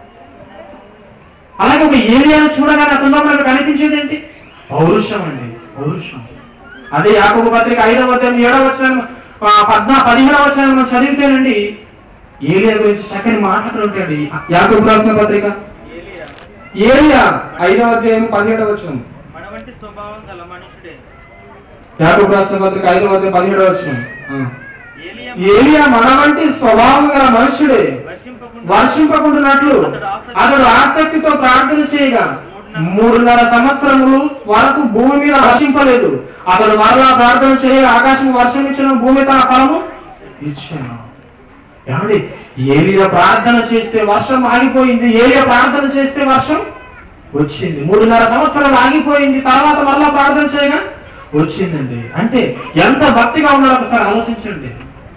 అలాగే ఒక ఏరియాను చూడగానే అతనిలో మనకు కనిపించేది ఏంటి పౌరుషం అండి పౌరుషం అదే యాకబు పత్రిక ఐదవ అధ్యాయం ఏడవ వచ్చిన పద్నా పదిహేడవ వచ్చిన మనం చదివితేనండి ఏరియా గురించి చక్కని మాటలు ఉంటాయండి యాకబు రాసిన పత్రిక ఏలియా ఏరియా ఐదవ అధ్యాయం పదిహేడవ వచ్చిన మన వంటి స్వభావం గల మనుషుడే యాకబు రాసిన పత్రిక ఐదవ అధ్యాయం పదిహేడవ వచ్చిన ఏలియా ఏరియా మన వంటి స్వభావం గల మనుషుడే వర్షింపకుండా వర్షింపకుంటున్నట్లు అతడు ఆసక్తితో ప్రార్థన చేయగా మూడున్నర సంవత్సరములు వరకు భూమి మీద వర్షింపలేదు అతడు మరలా ప్రార్థన చేయగా ఆకాశం వర్షం ఇచ్చిన భూమి తన ఫలము ఇచ్చాను ఏమండి ఏలియా ప్రార్థన చేస్తే వర్షం ఆగిపోయింది ఏలియా ప్రార్థన చేస్తే వర్షం వచ్చింది మూడున్నర సంవత్సరాలు ఆగిపోయింది తర్వాత మరలా ప్రార్థన చేయగా వచ్చిందండి అంటే ఎంత భక్తిగా ఉన్నాడో ఒకసారి ఆలోచించండి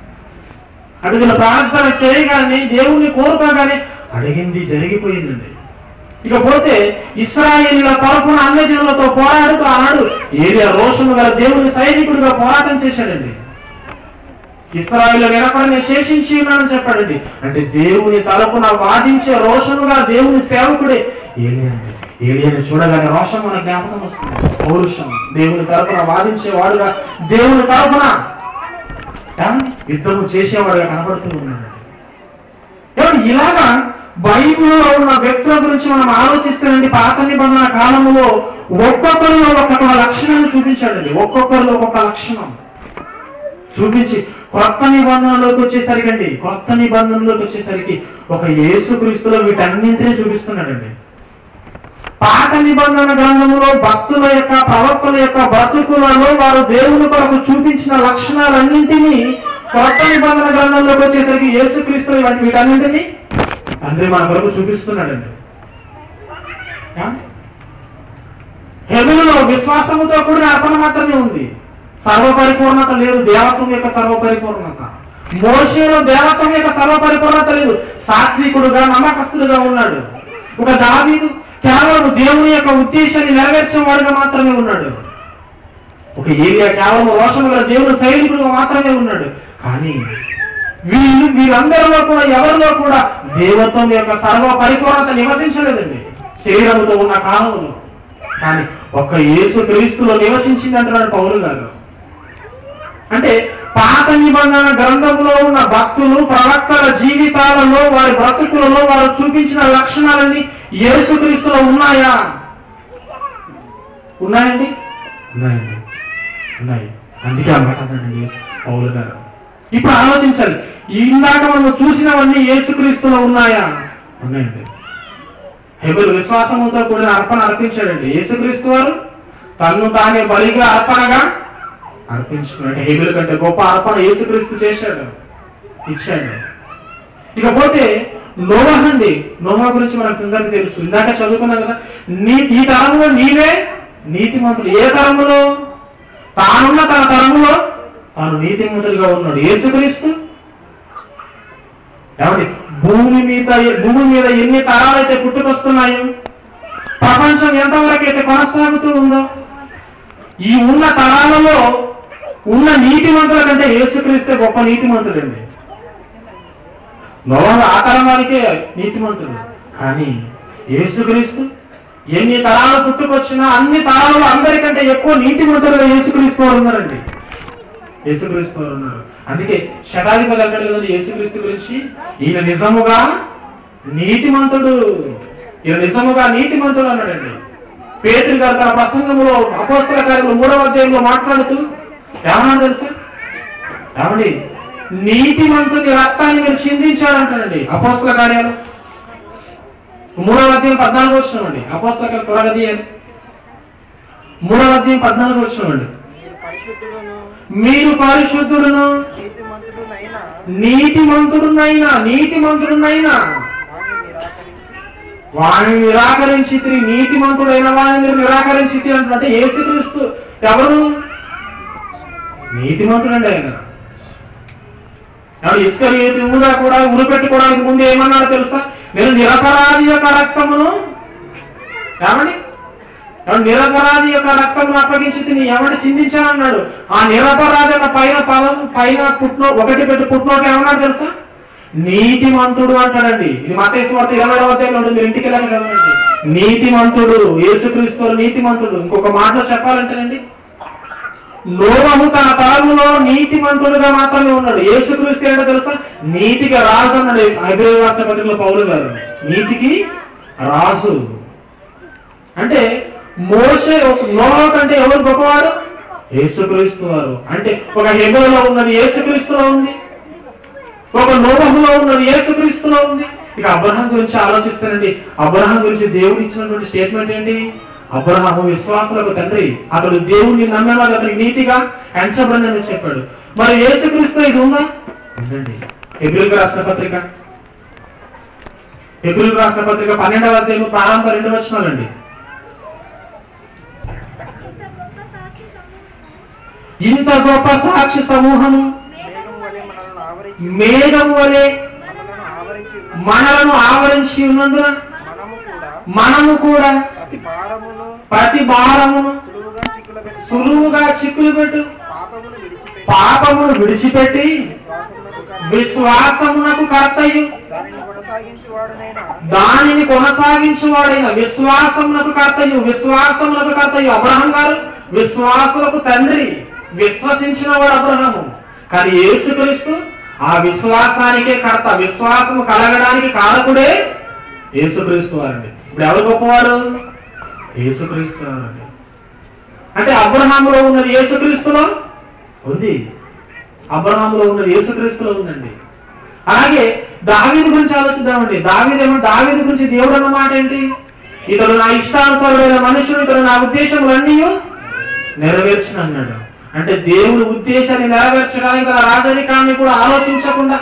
అడిగిన ప్రార్థన చేయగానే దేవుణ్ణి కోరుకోగానే అడిగింది జరిగిపోయిందండి ఇకపోతే ఇస్రాయేలీల తరపున అన్ని జనులతో పోరాడుతూ ఆనాడు ఏరియా రోషము గల దేవుని సైనికుడిగా పోరాటం చేశాడండి ఇస్రాయిల్ నిలబడిన శేషించి ఉన్నానని చెప్పాడండి అంటే దేవుని తరపున వాదించే రోషముగా దేవుని సేవకుడే ఏలియా అండి ఏలియాని చూడగానే రోషం మన జ్ఞాపకం వస్తుంది పౌరుషం దేవుని తరపున వాదించే వాడుగా దేవుని తరపున ఏమండి? యుద్ధము చేసేవాడుగా కనబడుతూ ఉన్నాడు ఏమండి ఇలాగా బైబిల్లో ఉన్న వ్యక్తుల గురించి మనం ఆలోచిస్తేనండి పాత నిబంధన కాలంలో ఒక్కొక్కరిలో ఒక్కొక్క లక్షణాన్ని చూపించాడండి ఒక్కొక్కరిలో ఒక్కొక్క లక్షణం చూపించి కొత్త నిబంధనలోకి వచ్చేసరికి అండి కొత్త నిబంధనలోకి వచ్చేసరికి ఒక యేసుక్రీస్తులో వీటన్నింటినీ చూపిస్తున్నాడండి పాత నిబంధన గ్రంథంలో భక్తుల యొక్క ప్రవక్తల యొక్క బ్రతుకులలో వారు దేవుని కొరకు చూపించిన లక్షణాలన్నింటినీ కొత్త నిబంధన గ్రంథంలోకి వచ్చేసరికి యేసుక్రీస్తు వంటి వీటన్నింటినీ తండ్రి మన కొరకు చూపిస్తున్నాడండి ఏమండి? హెబులులో విశ్వాసముతో కూడిన అర్పణ మాత్రమే ఉంది సర్వపరిపూర్ణత లేదు దేవత్వం యొక్క సర్వపరిపూర్ణత మోషేలో దేవత్వం యొక్క సర్వపరిపూర్ణత లేదు సాత్వికుడుగా నమ్మకస్తుడుగా ఉన్నాడు ఒక దావీదు కేవలం దేవుని యొక్క ఉద్దేశాన్ని నెరవేర్చేవాడుగా మాత్రమే ఉన్నాడు ఒక ఏరియా కేవలం రోషము గల దేవుని సైనికుడుగా మాత్రమే ఉన్నాడు కానీ వీళ్ళు వీరందరిలో కూడా ఎవరిలో కూడా దేవత్వం యొక్క సర్వ పరిపూర్ణత నివసించలేదండి శరీరముతో ఉన్న కాలంలో కానీ ఒక్క యేసు క్రీస్తులో నివసించింది అంటున్నాడు పౌరు గారు అంటే పాత నిబంధన గ్రంథంలో ఉన్న భక్తులు ప్రవక్తల జీవితాలలో వారి బ్రతుకులలో వారు చూపించిన లక్షణాలన్నీ యేసుక్రీస్తులో ఉన్నాయా ఉన్నాయండి ఉన్నాయండి ఉన్నాయి అందుకే ఆ మాట అన్నాడండి యేసు పౌలు గారు ఇప్పుడు ఆలోచించాలి ఇందాక మనం చూసినవన్నీ యేసుక్రీస్తులో ఉన్నాయా ఉన్నాయండి హెబులు విశ్వాసముతో కూడిన అర్పణ అర్పించాడండి యేసుక్రీస్తు వారు తన్ను తానే బలిగా అర్పణగా అర్పించుకున్నాడు హేబుల కంటే గొప్ప అర్పణ యేసుక్రీస్తు చేశాడు ఇచ్చాడు ఇకపోతే నోవాహ్ అండి నోవా గురించి మనకు అందరికీ తెలుసు ఇందాక చదువుకున్నాం కదా నీ ఈ తరంలో నీవే నీతిమంతుడు ఏ తరములో తానున్న తన తరములో తాను నీతిమంతుడిగా ఉన్నాడు యేసుక్రీస్తు ఏమండి భూమి మీద భూమి మీద ఎన్ని తరాలైతే పుట్టుకొస్తున్నాయో ప్రపంచం ఎంతవరకు అయితే కొనసాగుతూ ఉందో ఈ ఉన్న తరాలలో ఉన్న నీతిమంతుల కంటే యేసుక్రీస్తే గొప్ప నీతిమంతుడండి నోవాహు ఆ తరం వారికే నీతిమంతుడు కానీ యేసుక్రీస్తు ఎన్ని తరాలు పుట్టుకొచ్చినా అన్ని తరాలలో అందరికంటే ఎక్కువ నీతిమంతులుగా యేసుక్రీస్తు వారు ఉన్నారండి యేసుక్రీస్తు వారు ఉన్నారు అందుకే శతాధిపతి అంటాడు కదండి యేసుక్రీస్తు గురించి ఈయన నిజముగా నీతిమంతుడు ఈయన నిజముగా నీతిమంతుడు అన్నాడండి పేతురు గారు తన ప్రసంగంలో అపోస్తల కార్యములు మూడవ అధ్యాయంలో మాట్లాడుతూ ఏమన్నా తెలుసా ఏమండి నీతిమంతుని రక్తాన్ని మీరు చిందించారంటాడండి అపోస్తల కార్యాలు మూడవ అధ్యాయం పద్నాలుగు వచ్చినామండి అపోస్తల కార్యాలు త్వరగా తీయాలి మూడవ అధ్యాయం పద్నాలుగు వచ్చినామండి మీరు పరిశుద్ధులను మీరు పరిశుద్ధుడును నీతిమంతుడునైనా నీతిమంతుడునైనా నీతిమంతుడునైనా వారిని వాణ్ణి నిరాకరించి నిరాకరించి నీతిమంతుడైన వాణ్ణి మీరు నిరాకరించి అంటే యేసుక్రీస్తు ఎవరు నీతిమంతుడండి ఆయన ఎవరు ఇస్కరియోతు యూదా కూడా ఉరిపెట్టుకోవడానికి ముందు ఏమన్నాడు తెలుసా నేను నిరపరాధి యొక్క రక్తమును ఏమండి ఎవడు నిరపరాధి యొక్క రక్తమును అప్పగించి తిని ఎవడు చిందించానన్నాడు ఆ నిరపరాధి అన్న పైన పదం పైన పుట్నో ఒకటి పెట్టి పుట్నోట ఏమన్నాడు తెలుసా నీతిమంతుడు అంటాడండి ఇది మతేశ్వర్త ఇరవై అధ్యాయంలో ఉంటుంది మీరు ఇంటికి వెళ్ళాక చదవండి నీతిమంతుడు యేసుక్రీస్తు వారు నీతిమంతుడు ఇంకొక మాటలో చెప్పాలంటేనండి నోవహు తన తరములో నీతిమంతుడుగా మాత్రమే ఉన్నాడు యేసుక్రీస్తు ఏంటో తెలుసా నీతికి రాజు అన్నాడు హైబ్రిడ్ రాష్ట్ర పత్రికలో పౌలు గారు నీతికి రాజు అంటే మోసే నోవహు కంటే ఎవరు గొప్పవాడు యేసుక్రీస్తు వారు అంటే ఒక హెబోలో ఉన్నది యేసుక్రీస్తులో ఉంది ఒక నోవహులో ఉన్నది యేసుక్రీస్తులో ఉంది ఇక అబ్రహం గురించి ఆలోచిస్తానండి అబ్రహం గురించి దేవుడు ఇచ్చినటువంటి స్టేట్మెంట్ ఏంటి అబ్రహాము విశ్వాసులకు తండ్రి అతడు దేవుణ్ణి నమ్మేవాడు అతనికి నీతిగా ఎంచబడినని చెప్పాడు మరి యేసుక్రీస్తు ఇది ఉందా ఉందండి ఎబ్రిల్ రాసిన పత్రిక ఎబ్రిల్ రాసిన పత్రిక పన్నెండవ అధ్యాయం ప్రారంభ రెండు వచనాలండి ఇంత గొప్ప సాక్షి సమూహము మేఘం వలె మనలను ఆవరించి మేఘం వలె మనలను ఆవరించి ఉన్న మనలను ఆవరించి ఉన్నందున మనము కూడా మనము కూడా ప్రతి భారమును ప్రతి భారమును సులువుగా చిక్కుల పెట్టి సులువుగా చిక్కులు పెట్టు పాపమును విడిచిపెట్టి పాపమును విడిచిపెట్టి విశ్వాసమునకు విశ్వాసమునకు కర్తయు దానిని కొనసాగించి వాడునైనా దానిని కొనసాగించువాడైన విశ్వాసమునకు కర్తయు విశ్వాసమునకు కర్తయు అబ్రహం గారు విశ్వాసులకు తండ్రి విశ్వసించిన వాడు అబ్రహము కానీ యేసుక్రీస్తు ఆ విశ్వాసానికే కర్త విశ్వాసము కలగడానికి కారకుడే యేసుక్రీస్తు వారండి ఇప్పుడు ఎవరు గొప్పవారు యేసుక్రీస్తు వారండి అంటే అబ్రహాములో ఉన్నది యేసుక్రీస్తులో ఉంది అబ్రహాములో ఉన్నది యేసుక్రీస్తులో ఉందండి అలాగే దావీదు గురించి ఆలోచిద్దామండి దావీదు ఏమో దావీదు గురించి దేవుడు అన్న మాట ఏంటి ఇతడు నా ఇష్టానుసారుడైన మనుషుడు ఇతడు నా ఉద్దేశములన్నీ నెరవేర్చిన అన్నాడు అంటే దేవుని ఉద్దేశాన్ని నెరవేర్చడానికి తన రాజరికాన్ని కూడా ఆలోచించకుండా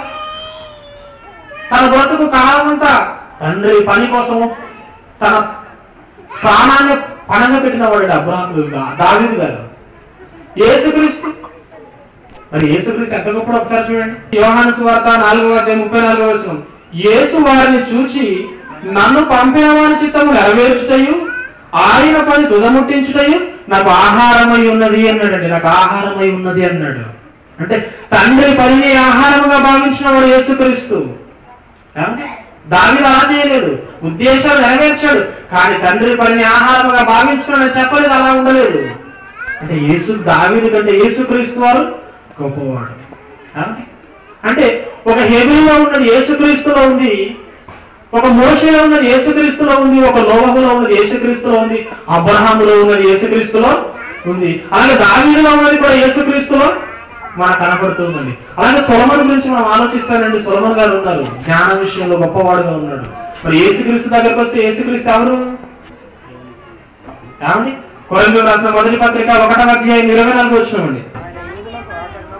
తన బ్రతుకు కాలమంతా తండ్రి పని కోసం తన ప్రాణాన్ని పణంగా పెట్టిన వాడు అబ్రాహం దావీదు గారు యేసుక్రీస్తు మరి యేసుక్రీస్తు ఎంత గొప్పడు ఒకసారి చూడండి యోహాను సువార్త నాలుగవ అధ్యాయం ముప్పై నాలుగవ వచనం యేసు వారిని చూచి నన్ను పంపిన వారి చిత్తము నెరవేర్చుటయు ఆయన పని దుదముట్టించుటయు నాకు ఆహారమై ఉన్నది అన్నాడండి నాకు ఆహారమై ఉన్నది అన్నాడు అంటే తండ్రి పనిని ఆహారముగా భావించిన వాడు యేసుక్రీస్తు ఏమండి? దావీదు అలా చేయలేదు ఉద్దేశాలు నెరవేర్చాడు కానీ తండ్రి పనిని ఆహారముగా భావించుకున్నాడని చెప్పలేదు అలా ఉండలేదు అంటే యేసు దావీదు కంటే యేసుక్రీస్తు వారు గొప్పవాడు ఏమండి? అంటే ఒక హెబిలో ఉన్నది యేసుక్రీస్తులో ఉంది ఒక మోషలో ఉన్నది యేసుక్రీస్తులో ఉంది ఒక లోహములో ఉన్నది యేసుక్రీస్తులో ఉంది అబ్రహాములో ఉన్నది యేసుక్రీస్తులో ఉంది అలాగే దావీదులో ఉన్నది కూడా యేసుక్రీస్తులో మనకు కనపడుతుందండి అలాగే సొలమన్ గురించి మనం ఆలోచిస్తానండి సొలమన్ గారు ఉన్నారు జ్ఞాన విషయంలో గొప్పవాడుగా ఉన్నాడు మరి యేసుక్రీస్తు దగ్గరకు వస్తే యేసుక్రీస్తు ఎవరు ఏమండి కొరందు రాసిన మొదటి పత్రిక ఒకటవ అధ్యాయం ఇరవై నాలుగు వచ్చినామండి ఆయన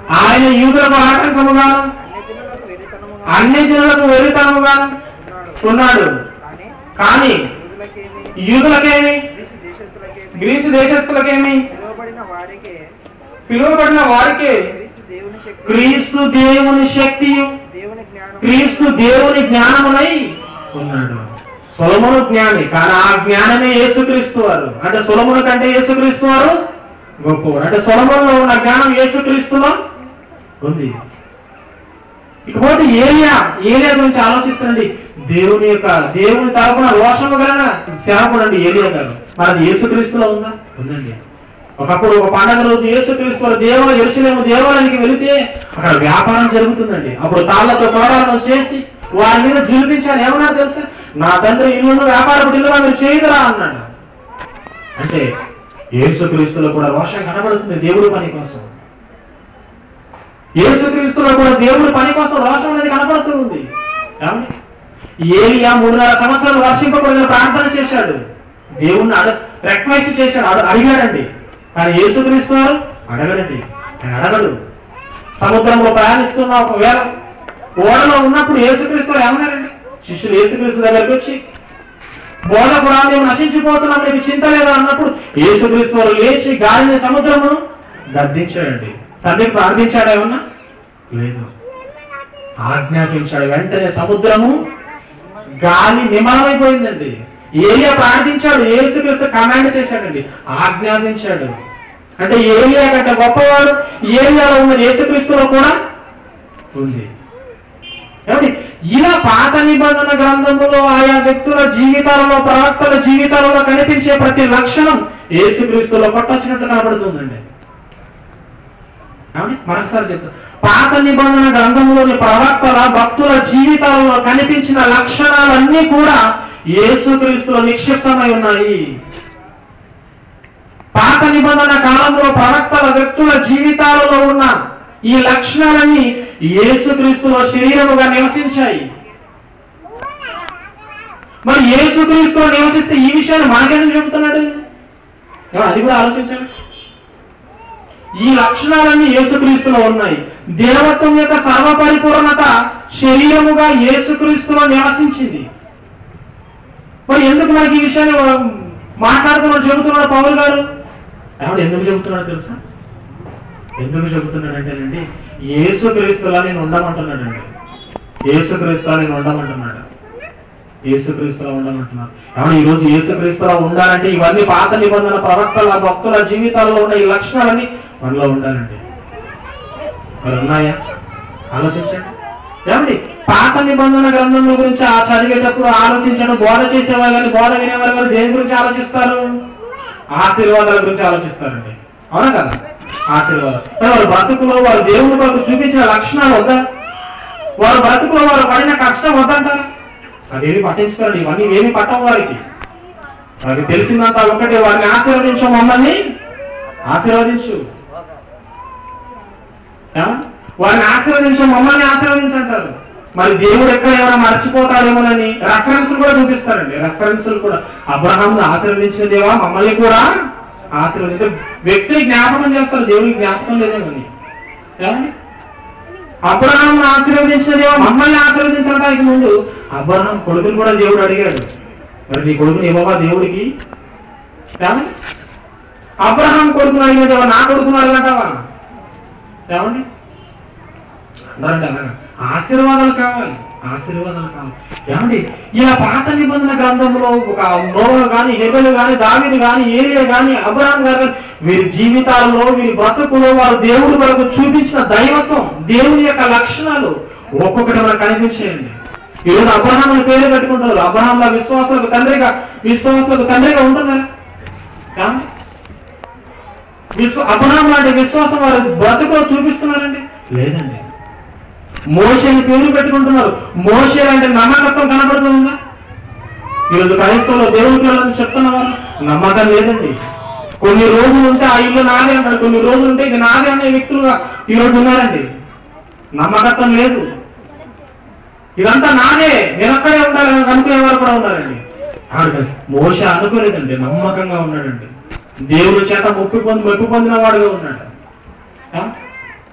ఆయన ఆయన యూదులకు ఆటంకముగాను అన్యజనులకు వెరితనముగా అన్ని జనులకు వెరితనముగాను ఉన్నాడు ఉన్నాడు కానీ కానీ యూదులకేమి యూదులకేమి గ్రీసు దేశస్థులకేమి గ్రీసు దేశస్తులకేమి పిలువబడిన వారికే పిలువబడిన వారికి క్రీస్తు దేవుని శక్తి క్రీస్తు దేవుని శక్తియు దేవుని జ్ఞానం క్రీస్తు దేవుని జ్ఞానమునై ఉన్నాడు సొలమును జ్ఞాని కానీ ఆ జ్ఞానమే యేసుక్రీస్తు వారు అంటే సొలమును కంటే యేసుక్రీస్తు వారు గొప్పవాడు అంటే సొలములో ఉన్న జ్ఞానం యేసుక్రీస్తులో ఉంది ఇకపోతే ఏలియా ఏలియా గురించి ఆలోచిస్తుండండి దేవుని యొక్క దేవుని తరపున రోషము గలన సేవకుడు అండి ఏలియా గారు మనది యేసుక్రీస్తులో ఉందా ఉందండి ఒకప్పుడు ఒక పండగ రోజు యేసుక్రీస్తు వారు దేవ ఎరుసలేము దేవాలయానికి వెళితే అక్కడ వ్యాపారం జరుగుతుందండి అప్పుడు తాళ్లతో తోడాలను చేసి వారి మీద జులిపించాను ఏమన్నా తెలుసా నా తండ్రి ఇల్లును వ్యాపారపు ఇల్లుగా మీరు చేయదురా అన్నాడు అంటే యేసుక్రీస్తులో కూడా రోషం కనబడుతుంది దేవుడి పని కోసం యేసుక్రీస్తులో కూడా దేవుడి పని కోసం రోషం అనేది కనపడుతూ ఉంది ఏమండి? ఏలియా మూడున్నర సంవత్సరాలు వర్షింపబడిన ప్రార్థన చేశాడు దేవుణ్ణి అడ రిక్వెస్ట్ చేశాడు అడు అడిగాడండి కానీ యేసుక్రీస్తు వారు అడగడండి ఆయన అడగడు సముద్రంలో ప్రయాణిస్తున్న ఒకవేళ ఓడలో ఉన్నప్పుడు యేసుక్రీస్తు వారు ఏమన్నారండి శిష్యులు యేసుక్రీస్తు దగ్గరికి వచ్చి బోధకురా మేము నశించిపోతున్నాం నీకు చింత లేదా అన్నప్పుడు యేసుక్రీస్తు వారు లేచి గాలిని సముద్రమును గద్దించాడండి తండ్రికి ప్రార్థించాడు ఏమన్నా లేదు ఆజ్ఞాపించాడు వెంటనే సముద్రము గాలి నిమలమైపోయిందండి ఏలియా ప్రార్థించాడు యేసుక్రీస్తు కమాండ్ చేశాడండి ఆజ్ఞాపించాడు అంటే ఏలియా కంటే గొప్పవాడు ఏలియాలో ఉన్న యేసుక్రీస్తులో కూడా ఉంది ఏమండి ఇలా పాత నిబంధన గ్రంథములో ఆయా వ్యక్తుల జీవితాలలో ప్రవక్తల జీవితాలలో కనిపించే ప్రతి లక్షణం యేసుక్రీస్తులో కొట్టొచ్చినట్టు కనబడుతుందండి ఏమండి మరొకసారి చెప్తా పాత నిబంధన గ్రంథంలోని ప్రవక్తల భక్తుల జీవితాలలో కనిపించిన లక్షణాలన్నీ కూడా యేసుక్రీస్తులో నిక్షిప్తమై ఉన్నాయి పాత నిబంధన కాలంలో ప్రవక్తల వ్యక్తుల జీవితాలలో ఉన్న ఈ లక్షణాలన్నీ యేసుక్రీస్తులో శరీరముగా నివసించాయి మరి యేసుక్రీస్తులో నివసిస్తే ఈ విషయాన్ని మనకెందుకు చెబుతున్నాడు ఏమో అది కూడా ఆలోచించండి ఈ లక్షణాలన్నీ యేసుక్రీస్తులో ఉన్నాయి దేవత్వం యొక్క సర్వపరిపూర్ణత శరీరముగా యేసుక్రీస్తులో నివసించింది మరి ఎందుకు మనకి ఈ విషయాన్ని మాట్లాడుతున్నాడు చెబుతున్నాడు పౌల్ గారు ఏమంటే ఎందుకు చెబుతున్నాడు తెలుసా ఎందుకు చెబుతున్నాడంటేనండి యేసుక్రీస్తులా నేను ఉండమంటున్నాడండి యేసుక్రీస్తులా నేను ఉండమంటున్నాడు యేసుక్రీస్తులో ఉండమంటున్నారు ఏమన్నా ఈ రోజు యేసుక్రీస్తులో ఉండాలంటే ఇవన్నీ పాత నిబంధన ప్రవక్తల భక్తుల జీవితాల్లో ఉన్న ఈ లక్షణాలన్నీ మనలో ఉండాలండి మరి ఉన్నాయా ఆలోచించండి ఏమండి పాత నిబంధన గ్రంథముల గురించి ఆ చదివేటప్పుడు ఆలోచించడం బోధ చేసేవారు కానీ బోధ వినేవారు కానీ దేని గురించి ఆలోచిస్తారు ఆశీర్వాదాల గురించి ఆలోచిస్తారండి అవునా కదా ఆశీర్వాదం మరి వారి బ్రతుకులో వారు దేవుని కొరకు చూపించిన లక్షణాలు వద్దా వారి బ్రతుకులో వారు పడిన కష్టం వద్దంటారు అదేమి పట్టించుకోరండి ఇవన్నీ ఏమి పట్టవు వారికి వారికి తెలిసిందంతా ఒకటే వారిని ఆశీర్వదించు మమ్మల్ని ఆశీర్వదించు ఏమన్నా? వారిని ఆశీర్వదించు మమ్మల్ని ఆశీర్వదించంటారు మరి దేవుడు ఎక్కడ ఏమైనా మర్చిపోతాడేమోనని రెఫరెన్స్ కూడా చూపిస్తారండి రెఫరెన్స్ కూడా అబ్రహాం ఆశీర్వదించిన దేవా మమ్మల్ని కూడా ఆశీర్వదించ వ్యక్తిని జ్ఞాపకం చేస్తారు దేవుడికి జ్ఞాపకం లేదేమని ఏమండి అబ్రహాం ఆశీర్వదించిన దేవా మమ్మల్ని ఆశీర్వదించడానికి ముందు అబ్రహాం కొడుకుని కూడా దేవుడు అడిగాడు మరి నీ కొడుకుని ఇవ్వవా దేవుడికి ఏమండి అబ్రహాం కొడుకుని అడిగిన దేవా నా కొడుకుని అడగంటావా ఏమండి అన్నారంటే అలాగా ఆశీర్వాదాలు కావాలి ఆశీర్వాదాలు కావాలి ఏమండి ఇలా పాత నిబంధన గ్రంథంలో ఒక నోవ గాని హెబెలు గాని దావిది గాని ఏరియా గాని అబ్రహాం గారు గాని వీరి జీవితాలలో వీరి బ్రతుకులో వారు దేవుడి కొరకు చూపించిన దైవత్వం దేవుని యొక్క లక్షణాలు ఒక్కొక్కటి మనకు కనిపించేయండి ఈరోజు అబ్రహాం అని పేరు పెట్టుకుంటారు అబ్రహాంలా విశ్వాసాలకు తండ్రిగా విశ్వాసాలకు తండ్రిగా ఉంటున్నారా ఏమండి? విశ్వ అబ్రహాం లాంటి విశ్వాసం వారు బ్రతుకులో చూపిస్తున్నారండి లేదండి మోషేని పేరు పెట్టుకుంటున్నారు మోషే లాంటి నమ్మకత్వం కనబడుతుందా ఈరోజు క్రైస్తవులు దేవుడి పిల్లలని చెప్తున్నవారు నమ్మకం లేదండి కొన్ని రోజులు ఉంటే ఆ ఇల్లు నాదే అంటారు కొన్ని రోజులు ఉంటే ఇది నాదే అనే వ్యక్తులుగా ఈ రోజు ఉన్నారండి నమ్మకత్వం లేదు ఇదంతా నాదే నేను అక్కడే ఉండాలని అనుకునేవారు కూడా ఉన్నారండి ఆవిడ మోస అనుకోలేదండి నమ్మకంగా ఉన్నాడండి దేవుడి చేత మొప్పి పొంది మొప్పి పొందిన వాడుగా ఉన్నాడు ఆ?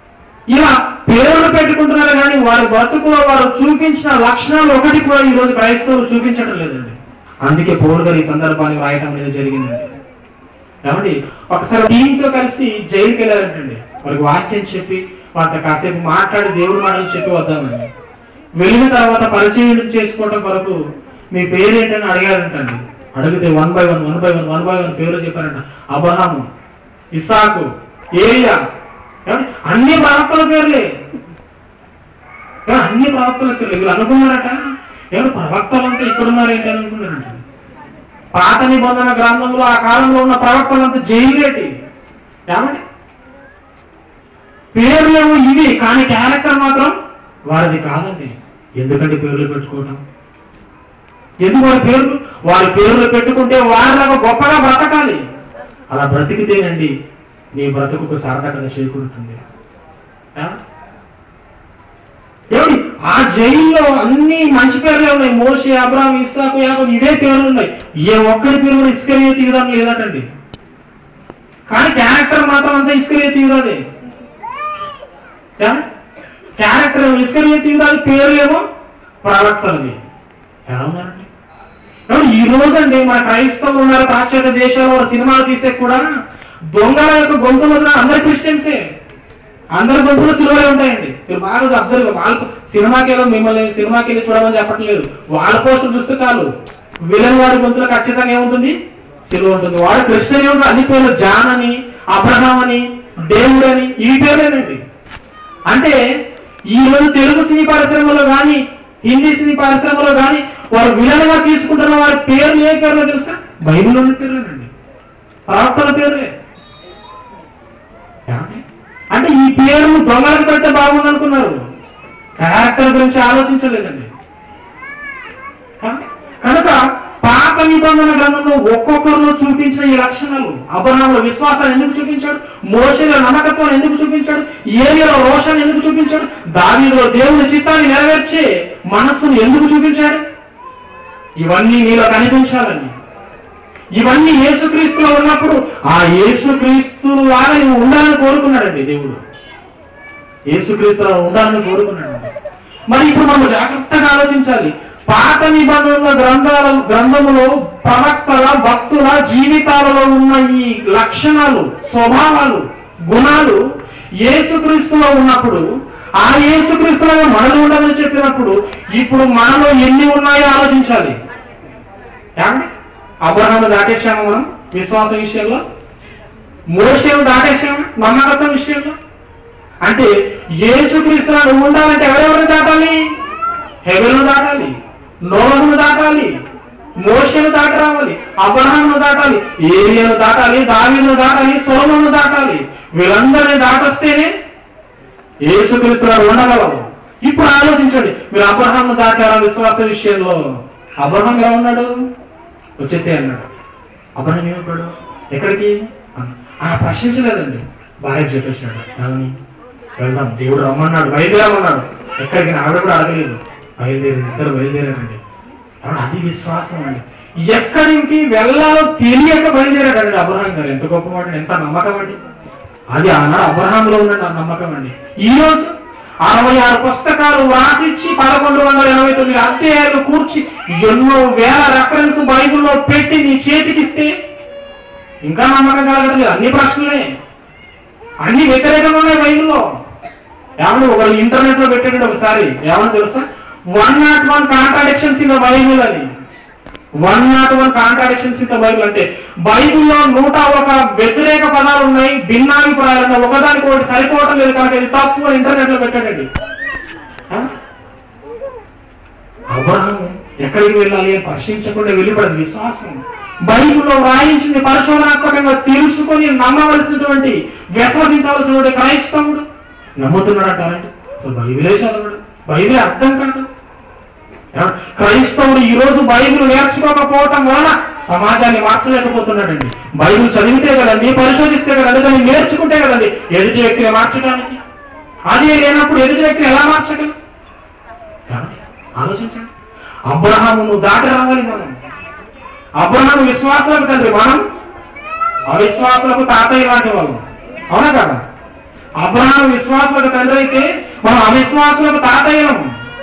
ఇలా పేర్లు పెట్టుకుంటున్నారు కానీ వారి బ్రతుకులో వారు చూపించిన లక్షణాలు ఒకటి కూడా ఈ రోజు క్రైస్తవులు చూపించడం లేదండి అందుకే పౌరు గారు ఈ సందర్భాన్ని రాయటం అనేది జరిగిందండి ఏమండి ఒకసారి టీంతో కలిసి జైలుకి వెళ్ళారంటండి వారికి వాక్యం చెప్పి వాళ్ళతో కాసేపు మాట్లాడి దేవుడి మాటలు చెప్పి వద్దామండి వెళ్ళిన తర్వాత పరిచయం చేసుకోవడం కొరకు మీ పేరు ఏంటని అడిగారంటండి అడిగితే one by one one by one one by one పేరు చెప్పారంట అబ్రహాము ఇసాకు ఏలియా ఏమండి? అన్ని ప్రవక్తల పేర్లే ఏ, అన్ని ప్రవక్తల పేర్లు వీళ్ళు అనుకున్నారట ఏమో ప్రవక్తలంతా ఇక్కడ ఉన్నారు ఏంటి అని అనుకున్నారంట పాత నిబంధన గ్రంథంలో ఆ కాలంలో ఉన్న ప్రవక్తలంతా జైలేటి ఏమండి పేర్లేమో ఇవి కానీ క్యారెక్టర్ మాత్రం వారిది కాదండి ఎందుకంటే పేర్లు పెట్టుకోవటం ఎందుకు వారి పేర్లు వారి పేర్లు పెట్టుకుంటే వారిలాగా గొప్పగా బ్రతకాలి అలా బ్రతికితేనండి నీ బ్రతుకుకు సార్థకత చేకూరుతుంది ఏమండి? ఏమండి ఆ జైల్లో అన్ని మంచి పేర్లే ఉన్నాయి మోషే అబ్రాహం ఇస్సాకు యాకబు ఇవే పేర్లు ఉన్నాయి ఏ ఒక్కడి పేరు కూడా ఇస్కరియే తీయడం లేదటండి కానీ క్యారెక్టర్ మాత్రం అంతా ఇస్కరియే తీయదే క్యారెక్టర్ ఇస్కరియే తీయదాది పేర్లేమో ప్రవక్తలది ఎలా ఉన్నారండి ఏమండి, ఈ రోజు అండి మన క్రైస్తవులు ఉన్నారు పాశ్చాత్య దేశాల్లో వారు సినిమాలు తీసే కూడా దొంగల యొక్క గొంతులు ఉన్న అందరు క్రిస్టియన్సే అందరి గొంతులు సిలువలే ఉంటాయండి మీరు బాగా అబ్జర్వ్ వాళ్ళ సినిమాకి వెళ్ళి మిమ్మల్ని సినిమాకి వెళ్ళి చూడమని చెప్పట్లేదు వాళ్ళ పోస్టర్ చూస్తే చాలు విలన్ వాడి గొంతులో ఖచ్చితంగా ఏముంటుంది సిలువ ఉంటుంది వాడు క్రిస్టియన్ ఏముంటుంది అన్ని పేర్లు జాన్ అని అబ్రహాం అని దేవుడు అని ఈ పేర్లేనండి అంటే ఈ రోజు తెలుగు సినీ పరిశ్రమలో కానీ హిందీ సినీ పరిశ్రమలో కానీ వారు విలన్ గా తీసుకుంటున్న వారి పేర్లు ఏ పేర్లో తెలుసా బైబిల్ ఉన్న పేర్లేనండి ప్రవక్తల పేర్లే ఏమండి? అంటే ఈ పేర్లు దొంగలకు పెడితే బాగుంది అనుకున్నారు క్యారెక్టర్ గురించి ఆలోచించలేదండి కనుక పాత నిబంధన గ్రంథంలో ఒక్కొక్కరిలో చూపించిన ఈ లక్షణాలు అబ్రహాంలో విశ్వాసాన్ని ఎందుకు చూపించాడు మోషలో నమ్మకత్వాన్ని ఎందుకు చూపించాడు ఏలియలో రోషాన్ని ఎందుకు చూపించాడు దావీదులో దేవుని చిత్తాన్ని నెరవేర్చే మనస్సును ఎందుకు చూపించాడు ఇవన్నీ నీలో కనిపించాలని ఇవన్నీ యేసుక్రీస్తులో ఉన్నప్పుడు ఆ యేసుక్రీస్తు లాగా నువ్వు ఉండాలని కోరుకున్నాడండి దేవుడు యేసుక్రీస్తులో ఉండాలని కోరుకున్నాడు మరి ఇప్పుడు మనం జాగ్రత్తగా ఆలోచించాలి పాత నిబంధనల గ్రంథాల గ్రంథములో ప్రవక్తల భక్తుల జీవితాలలో ఉన్న ఈ లక్షణాలు స్వభావాలు గుణాలు యేసుక్రీస్తులో ఉన్నప్పుడు ఆ యేసుక్రీస్తులో మనలో ఉండాలని చెప్పినప్పుడు ఇప్పుడు మనలో ఎన్ని ఉన్నాయో ఆలోచించాలి ఏమండి అబ్రహాము దాటేశాము మనం విశ్వాస విషయంలో మోషేను దాటేశాము నమ్మకత్వం విషయంలో అంటే యేసుక్రీస్తులను ఉండాలంటే ఎవరెవరిని దాటాలి హెబెల్ను దాటాలి నోహను దాటాలి మోషను దాటి రావాలి అబ్రహామును దాటాలి ఏలియను దాటాలి దావీదును దాటాలి సోమను దాటాలి వీళ్ళందరినీ దాటొస్తేనే యేసుక్రీస్తులను ఉండగలవు ఇప్పుడు ఆలోచించండి మీరు అబ్రహాంను దాటారా విశ్వాస విషయంలో అబ్రహాం ఎలా ఉన్నాడు వచ్చేసే అన్నాడు అబ్రహం ఏమన్నాడు ఎక్కడికి ఆయన ప్రశ్నించలేదండి భార్యకు చెప్పేశాడు ఏమని వెళ్దాం దేవుడు రమ్మన్నాడు బయలుదేరమన్నాడు ఎక్కడికి నా ఆవిడ కూడా అడగలేదు బయలుదేరి ఇద్దరు బయలుదేరారండి కాబట్టి అది విశ్వాసం అండి ఎక్కడికి వెళ్ళాలో తెలియక బయలుదేరాడండి అబ్రహాం గారు ఎంత గొప్పవాడు ఎంత నమ్మకం అండి అది ఆనాడు అబ్రహాంలో ఉన్న నా నమ్మకం అండి ఈ రోజు అరవై ఆరు పుస్తకాలు వ్రాసిచ్చి పదకొండు వందల ఎనభై తొమ్మిది అధ్యాయాలు కూర్చి ఎన్నో వేల రెఫరెన్స్ బైబిల్లో పెట్టి నీ చేతికిస్తే ఇంకా నమ్మకం కలగడం లేదు అన్ని ప్రశ్నలే అన్ని వ్యతిరేకంగా ఉన్నాయి బైబిల్లో ఏమన్నా ఒకరు ఇంటర్నెట్ లో పెట్టాడు ఒకసారి ఏమన్నా తెలుసా one not one contradictions in the Bible అని one not one contradictions in the Bible అంటే బైబిల్లో నూట ఒక వ్యతిరేక పదాలు ఉన్నాయి భిన్నాభిప్రాయాలు ఉన్నాయి ఒకదానికి ఒకటి సరిపోవటం లేదు కనుక ఇది తప్పు అని ఇంటర్నెట్ లో పెట్టాడండి ఆ? అబ్రహం ఎక్కడికి వెళ్ళాలి అని ప్రశ్నించకుండా వెళ్ళిపోయింది విశ్వాసం బైబిల్లో వ్రాయించింది పరిశోధనాత్మకంగా తెలుసుకొని నమ్మవలసినటువంటి విశ్వసించవలసినటువంటి క్రైస్తవుడు నమ్ముతున్నాడట అంటే అసలు బైబిలే చదవడు బైబిలే అర్థం కాదు ఏమంటే క్రైస్తవుడు ఈ రోజు బైబిల్ నేర్చుకోకపోవటం వలన సమాజాన్ని మార్చలేకపోతున్నాడండి బైబిల్ చదివితే కదండి పరిశోధిస్తే కదండి దాన్ని నేర్చుకుంటే కదండి ఎదుటి వ్యక్తిని మార్చడానికి అదే లేనప్పుడు ఎదుటి వ్యక్తిని ఎలా మార్చగలం ఏమండి? ఆలోచించండి అబ్రహామును దాటి రావాలి మనం అబ్రహాము విశ్వాసాలకు తండ్రి మనం అవిశ్వాసులకు తాతయ్య లాంటి వాళ్ళు అవునా కదా అబ్రహాం విశ్వాసులకు తండ్రి అయితే మనం అవిశ్వాసులకు తాతయ్యం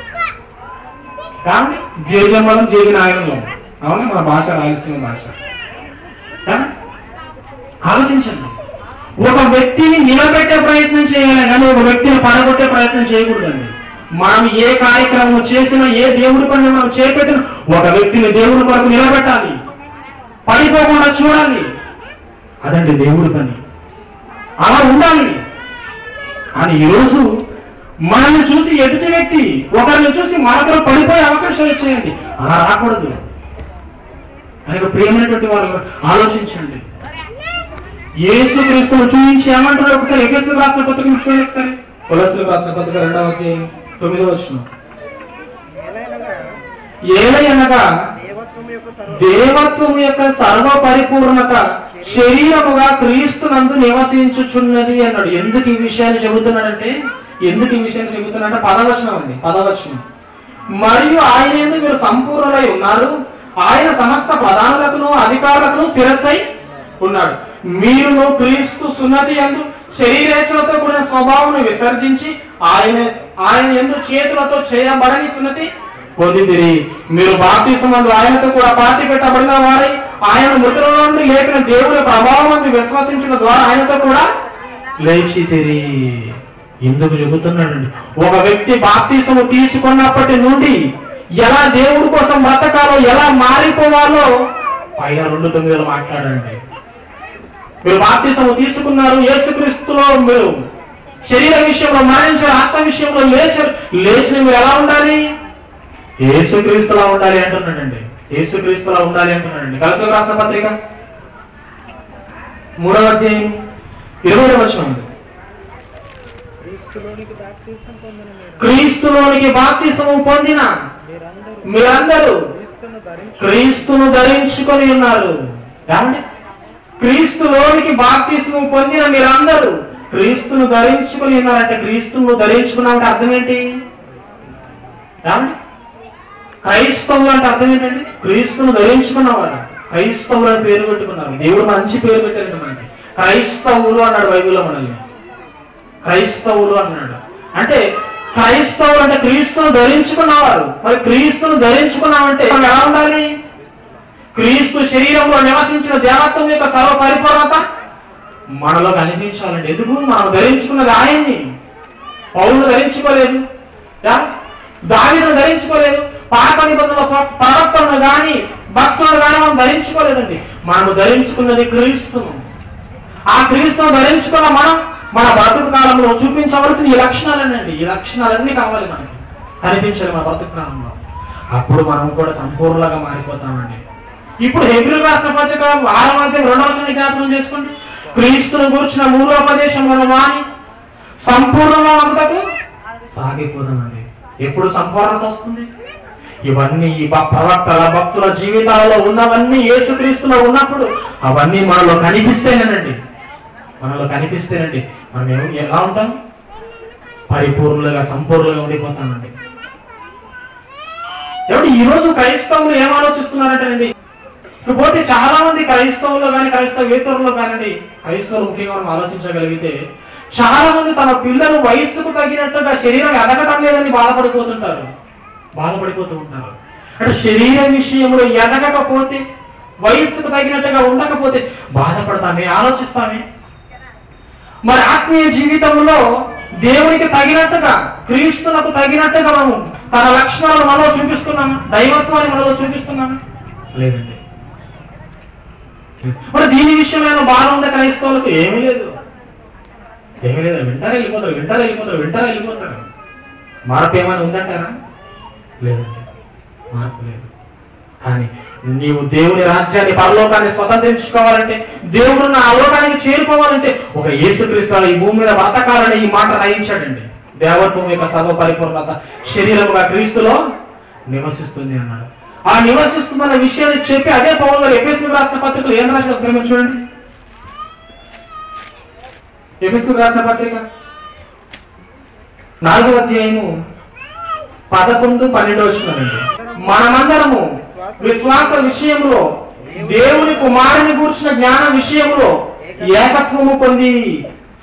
కానీ జేజమ్మలం జేజి నాయనలం అవునా మన భాష రాయలసీమ భాష ఆ? ఆలోచించండి ఒక వ్యక్తిని నిలబెట్టే ప్రయత్నం చేయాలి కానీ ఒక వ్యక్తిని పడగొట్టే ప్రయత్నం చేయకూడదండి మనం ఏ కార్యక్రమం చేసినా ఏ దేవుడి పని మనం చేపట్టిన ఒక వ్యక్తిని దేవుడి కొరకు నిలబెట్టాలి పడిపోకుండా చూడాలి అదండి దేవుడి పని అలా ఉండాలి కానీ ఈరోజు మనల్ని చూసి ఎదుటి వ్యక్తి ఒకరిని చూసి మరొకరు పడిపోయే అవకాశాలు వచ్చాయండి అలా రాకూడదు కనుక ప్రియమైనటువంటి వారు ఆలోచించండి యేసు క్రీస్తును చూపించి ఏమంటారు ఒకసారి ఎఫెస్సు రాసిన పత్రిక చూడండి ఒకసారి కొలసులకు రాసిన పత్రిక రెండవ అధ్యాయం తొమ్మిదో వచ్చిన ఏలైనగా ఏలయనగా దేవత్వం యొక్క సర్వ దేవత్వం యొక్క సర్వ పరిపూర్ణత శరీరముగా క్రీస్తునందు నివసించుచున్నది అన్నాడు ఎందుకు ఈ విషయాన్ని చెబుతున్నాడంటే ఎందుకు ఈ విషయాన్ని చెబుతున్నాడంటే పదవచనం అండి పదవచనం మరియు ఆయన ఎందుకు మీరు సంపూర్ణులై ఉన్నారు ఆయన సమస్త ప్రధానులకును అధికారులకును శిరస్సై ఉన్నాడు మీరును క్రీస్తు సున్నతి ఎందు శరీరేచ్ఛలతో కూడిన స్వభావం విసర్జించి ఆయన ఆయన ఎందు చేతులతో చేయబడని సున్నతి పొందిదిరి మీరు బాప్తిసమందు ఆయనతో కూడా పాతి పెట్టబడిన వారై ఆయన మృతుల నుండి లేపిన దేవుని ప్రభావం విశ్వసించిన ద్వారా ఆయనతో కూడా లేచితిరి ఎందుకు చెబుతున్నాడండి ఒక వ్యక్తి బాప్తిసము తీసుకున్నప్పటి నుండి ఎలా దేవుడి కోసం బ్రతకాలో ఎలా మారిపోవాలో పైన రెండు తొమ్మిదిలో మాట్లాడండి మీరు బాప్తిసము తీసుకున్నారు యేసుక్రీస్తులో మీరు శరీర విషయంలో మరణించారు ఆత్మ విషయంలో లేచారు లేచిన మీరు ఎలా ఉండాలి యేసుక్రీస్తులా ఉండాలి అంటున్నాడండి యేసుక్రీస్తులా ఉండాలి అంటున్నాడండి గలతకు రాసిన పత్రిక మూడవ అధ్యాయం ఇరవై వచనం ఉంది. క్రీస్తులోనికి బాప్తీసం పొందిన మీరు క్రీస్తులోనికి బాప్తిసము పొందిన మీరందరూ మీరందరూ క్రీస్తును ధరించి క్రీస్తును ధరించుకొని ఉన్నారు ఏమండి క్రీస్తులోనికి బాప్తిస్ము పొందిన మీరందరూ క్రీస్తును ధరించుకొని ఉన్నారంటే క్రీస్తును ధరించుకున్నామంటే అర్థం ఏంటి ఏమండి క్రైస్తవులు అంటే అర్థం ఏంటండి క్రీస్తును ధరించుకున్నవారు క్రైస్తవులు అని పేరు పెట్టుకున్నారు దేవుడు మంచి పేరు పెట్టారండి మనకి క్రైస్తవులు అన్నాడు బైబిల్లో మనల్ని క్రైస్తవులు అన్నాడు అంటే క్రైస్తవులు అంటే క్రీస్తును ధరించుకున్నవారు మరి క్రీస్తును ధరించుకున్నామంటే మనం ఎలా ఉండాలి క్రీస్తు శరీరంలో నివసించిన దేవత్వం యొక్క సర్వ పరిపూర్ణత మనలో కనిపించాలండి ఎందుకు మనం ధరించుకున్నది ఆయన్ని పౌరులు ధరించుకోలేదు యా? దావీదును ధరించుకోలేదు పాత నిబంధనల ప్ర- ప్రవక్తలను గాని భక్తులను గాని మనం ధరించుకోలేదండి మనము ధరించుకున్నది క్రీస్తును ఆ క్రీస్తును ధరించుకున్న మనం మన బ్రతుకు కాలంలో చూపించవలసిన ఈ లక్షణాలనండి ఈ లక్షణాలన్నీ కావాలి మనకి కనిపించాలి మన బ్రతుకు కాలంలో అప్పుడు మనం కూడా సంపూర్ణంగా మారిపోతామండి ఇప్పుడు హెబ్రి రాసిన పత్రిక ఆరవ అధ్యాయం రెండవ వచనం జ్ఞాపకం చేసుకోండి క్రీస్తును కూర్చిన మూలోపదేశములను మాని సంపూర్ణంగా ఉండటకు సాగిపోదామండి ఎప్పుడు సంపూర్ణత వస్తుంది ఇవన్నీ ఈ భ- ప్రవక్తల భక్తుల జీవితాలలో ఉన్నవన్నీ యేసుక్రీస్తులో ఉన్నప్పుడు అవన్నీ మనలో కనిపిస్తేనేనండి మనలో కనిపిస్తేనండి మనం ఏం- ఎలా ఉంటాం పరిపూర్ణులుగా సంపూర్ణంగా ఉండిపోతామండి ఏమంటే ఈ రోజు క్రైస్తవులు ఏం ఆలోచిస్తున్నారంటేనండి ఇకపోతే చాలా మంది క్రైస్తవుల్లో కానీ క్రైస్తవేతరుల్లో కానండి క్రైస్తవులు ముఖ్యంగా మనం ఆలోచించగలిగితే చాలా మంది తమ పిల్లలు వయస్సుకు తగినట్టుగా శరీరం ఎదగటం లేదని బాధపడిపోతుంటారు బాధపడిపోతూ ఉంటారు అంటే శరీర విషయంలో ఎదగకపోతే వయస్సుకు తగినట్టుగా ఉండకపోతే బాధపడతామే ఆలోచిస్తామే మరి ఆత్మీయ జీవితంలో దేవునికి తగినట్టుగా క్రీస్తునకు తగినట్టుగా మనము తన లక్షణాలను మనలో చూపిస్తున్నాము దైవత్వాన్ని మనలో చూపిస్తున్నాము లేదండి మరి దీని విషయమైన బాధ ఉంది క్రైస్తవులకు ఏమీ లేదు ఏమీ లేదు వింటారా వెళ్ళిపోతారు వింటారా వెళ్ళిపోతారు వింటారా వెళ్ళిపోతారు మార్పు ఏమైనా ఉందంటారా లేదండి మార్పు లేదు కానీ నీవు దేవుని రాజ్యాన్ని పరలోకాన్ని స్వతంత్రించుకోవాలంటే దేవుడు నా లోకానికి చేరుకోవాలంటే ఒక యేసుక్రీస్తు ఈ భూమి మీద బ్రతకాలని ఈ మాట రాయించాడండి దేవత్వం యొక్క సర్వ పరిపూర్ణత శరీరముగా క్రీస్తులో నివసిస్తుంది అన్నాడు ఆ నివసిస్తుందన్న విషయాన్ని చెప్పి అదే పౌరులు గారు ఎఫ్ఎస్సి రాసిన పత్రికలు ఏం రాసిన ఒకసారి మీరు చూడండి ఎఫ్ఎస్సి రాసిన పత్రిక నాలుగవ అధ్యాయము పదకొండు పన్నెండు వచ్చినారండి మనమందరము విశ్వాస విషయంలో దేవుని కుమారుని కూర్చిన జ్ఞాన విషయంలో ఏకత్వము పొంది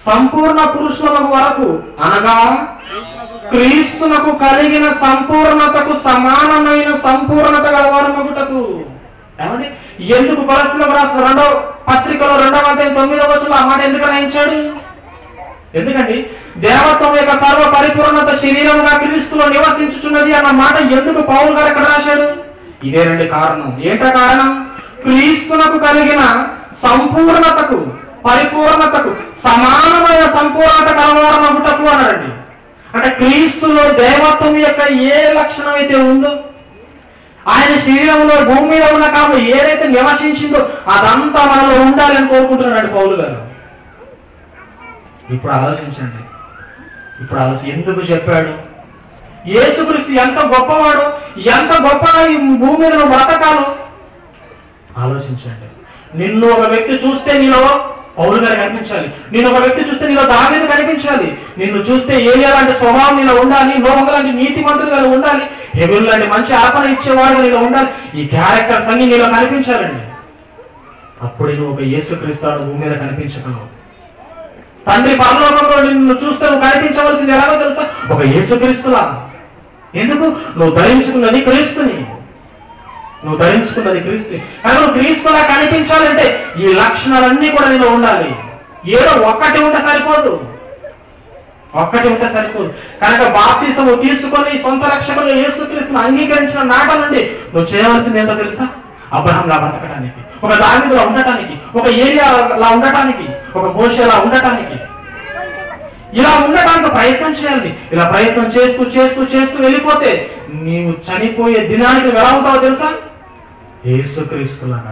సంపూర్ణ పురుషులకు వరకు అనగా క్రీస్తునకు కలిగిన సంపూర్ణతకు సమానమైన సంపూర్ణత గలవారమగుటకు ఏమండి ఎందుకు కొలసిలకు రాసిన రెండో పత్రికలో రెండవ అధ్యాయం తొమ్మిదవ వచ్చులో ఆ మాట ఎందుకు రాయించాడు ఎందుకండి దేవత్వం యొక్క సర్వ పరిపూర్ణత శరీరముగా క్రీస్తులో నివసించుచున్నది అన్న మాట ఎందుకు పౌలు గారు ఎక్కడ రాశాడు ఇదేనండి కారణం ఏంట కారణం క్రీస్తునకు కలిగిన సంపూర్ణతకు పరిపూర్ణతకు సమానమైన సంపూర్ణత కలవారమగుటకు అన్నాడండి అంటే క్రీస్తులో దేవత్వం యొక్క ఏ లక్షణం అయితే ఉందో ఆయన శరీరంలో భూమి మీద ఉన్న కాలం ఏదైతే నివసించిందో అదంతా మనలో ఉండాలని కోరుకుంటున్నాడు పౌలు గారు ఇప్పుడు ఆలోచించండి ఇప్పుడు ఆలోచి ఎందుకు చెప్పాడు యేసుక్రీస్తు ఎంత గొప్పవాడు ఎంత గొప్పగా ఈ భూమి మీద నువ్వు బ్రతకాలు ఆలోచించండి నిన్ను ఒక వ్యక్తి చూస్తే నీలో పౌరు గారు కనిపించాలి నిన్ను ఒక వ్యక్తి చూస్తే నీలో దావీదు కనిపించాలి నిన్ను చూస్తే ఏలియా లాంటి స్వభావం నీలో ఉండాలి నోహ లాంటి నీతి మంత్రులు ఉండాలి హెబిల్ లాంటి మంచి అర్పణ ఇచ్చేవాడు నీలో ఉండాలి ఈ క్యారెక్టర్స్ అన్ని నీలో కనిపించాలండి అప్పుడు నువ్వు ఒక యేసుక్రీస్తు భూమి మీద కనిపించగలవు తండ్రి పరలోకంలో నిన్ను చూస్తే నువ్వు కనిపించవలసింది ఎలాగో తెలుసా ఒక యేసుక్రీస్తులా ఎందుకు నువ్వు ధరించుకున్నది క్రీస్తుని నువ్వు ధరించుకున్నది క్రీస్తు కానీ నువ్వు క్రీస్తులా కనిపించాలంటే ఈ లక్షణాలన్నీ కూడా నీలో ఉండాలి ఏదో ఒక్కటి ఉంటే సరిపోదు ఒక్కటి ఉంటే సరిపోదు కనుక బాప్తిసము తీసుకొని సొంత రక్షకులు యేసుక్రీస్తుని అంగీకరించిన నాట నుండి నువ్వు చేయవలసింది ఏంటో తెలుసా అబ్రహంలా బ్రతకడానికి ఒక దావిదిలా ఉండటానికి ఒక ఏరియాలా ఉండటానికి ఒక మోషేలా ఉండటానికి ఇలా ఉండడానికి ప్రయత్నం చేయాలి ఇలా ప్రయత్నం చేస్తూ చేస్తూ చేస్తూ వెళ్ళిపోతే నీవు చనిపోయే దినానికి నువ్వు ఎలా ఉంటావో తెలుసా యేసుక్రీస్తులాగా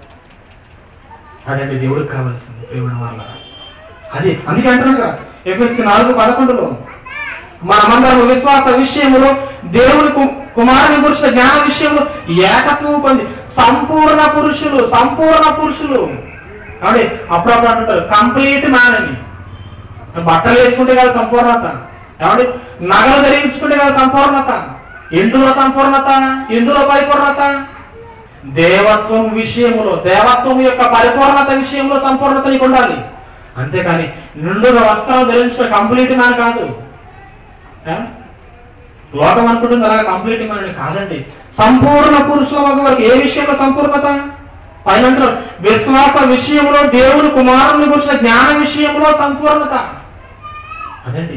అదండి దేవుడికి కావాల్సింది ప్రేమ వాళ్ళ అది అందుకే అంటున్నాడు కదా ఎఫ్ఎస్సి నాలుగు పదకొండులో మనమందరం విశ్వాస విషయంలో దేవుని కు- కుమారుని పురుషుల జ్ఞాన విషయంలో ఏకత్వం పొంది సంపూర్ణ పురుషులు సంపూర్ణ పురుషులు కాబట్టి అప్పుడప్పుడు అంటుంటారు కంప్లీట్ మ్యాన్ అని బట్టలు వేసుకుంటే కదా సంపూర్ణత ఏమండి నగలు ధరించుకుంటే కదా సంపూర్ణత ఎందులో సంపూర్ణత ఎందులో పరిపూర్ణత దేవత్వం విషయములో దేవత్వం యొక్క పరిపూర్ణత విషయంలో సంపూర్ణత నీకు ఉండాలి అంతేకాని నిండుగా వస్త్రాలు ధరించుకునే కంప్లీట్ మ్యాన్ కాదు ఏ? లోకం అనుకుంటుంది అలాగే కంప్లీట్ మ్యాన్ అని కాదండి సంపూర్ణ పురుషుల వద్ద వరకు ఏ విషయంలో సంపూర్ణత పైన అంటారు విశ్వాస విషయంలో దేవుని కుమారుని గురించిన జ్ఞాన విషయంలో సంపూర్ణత అదండి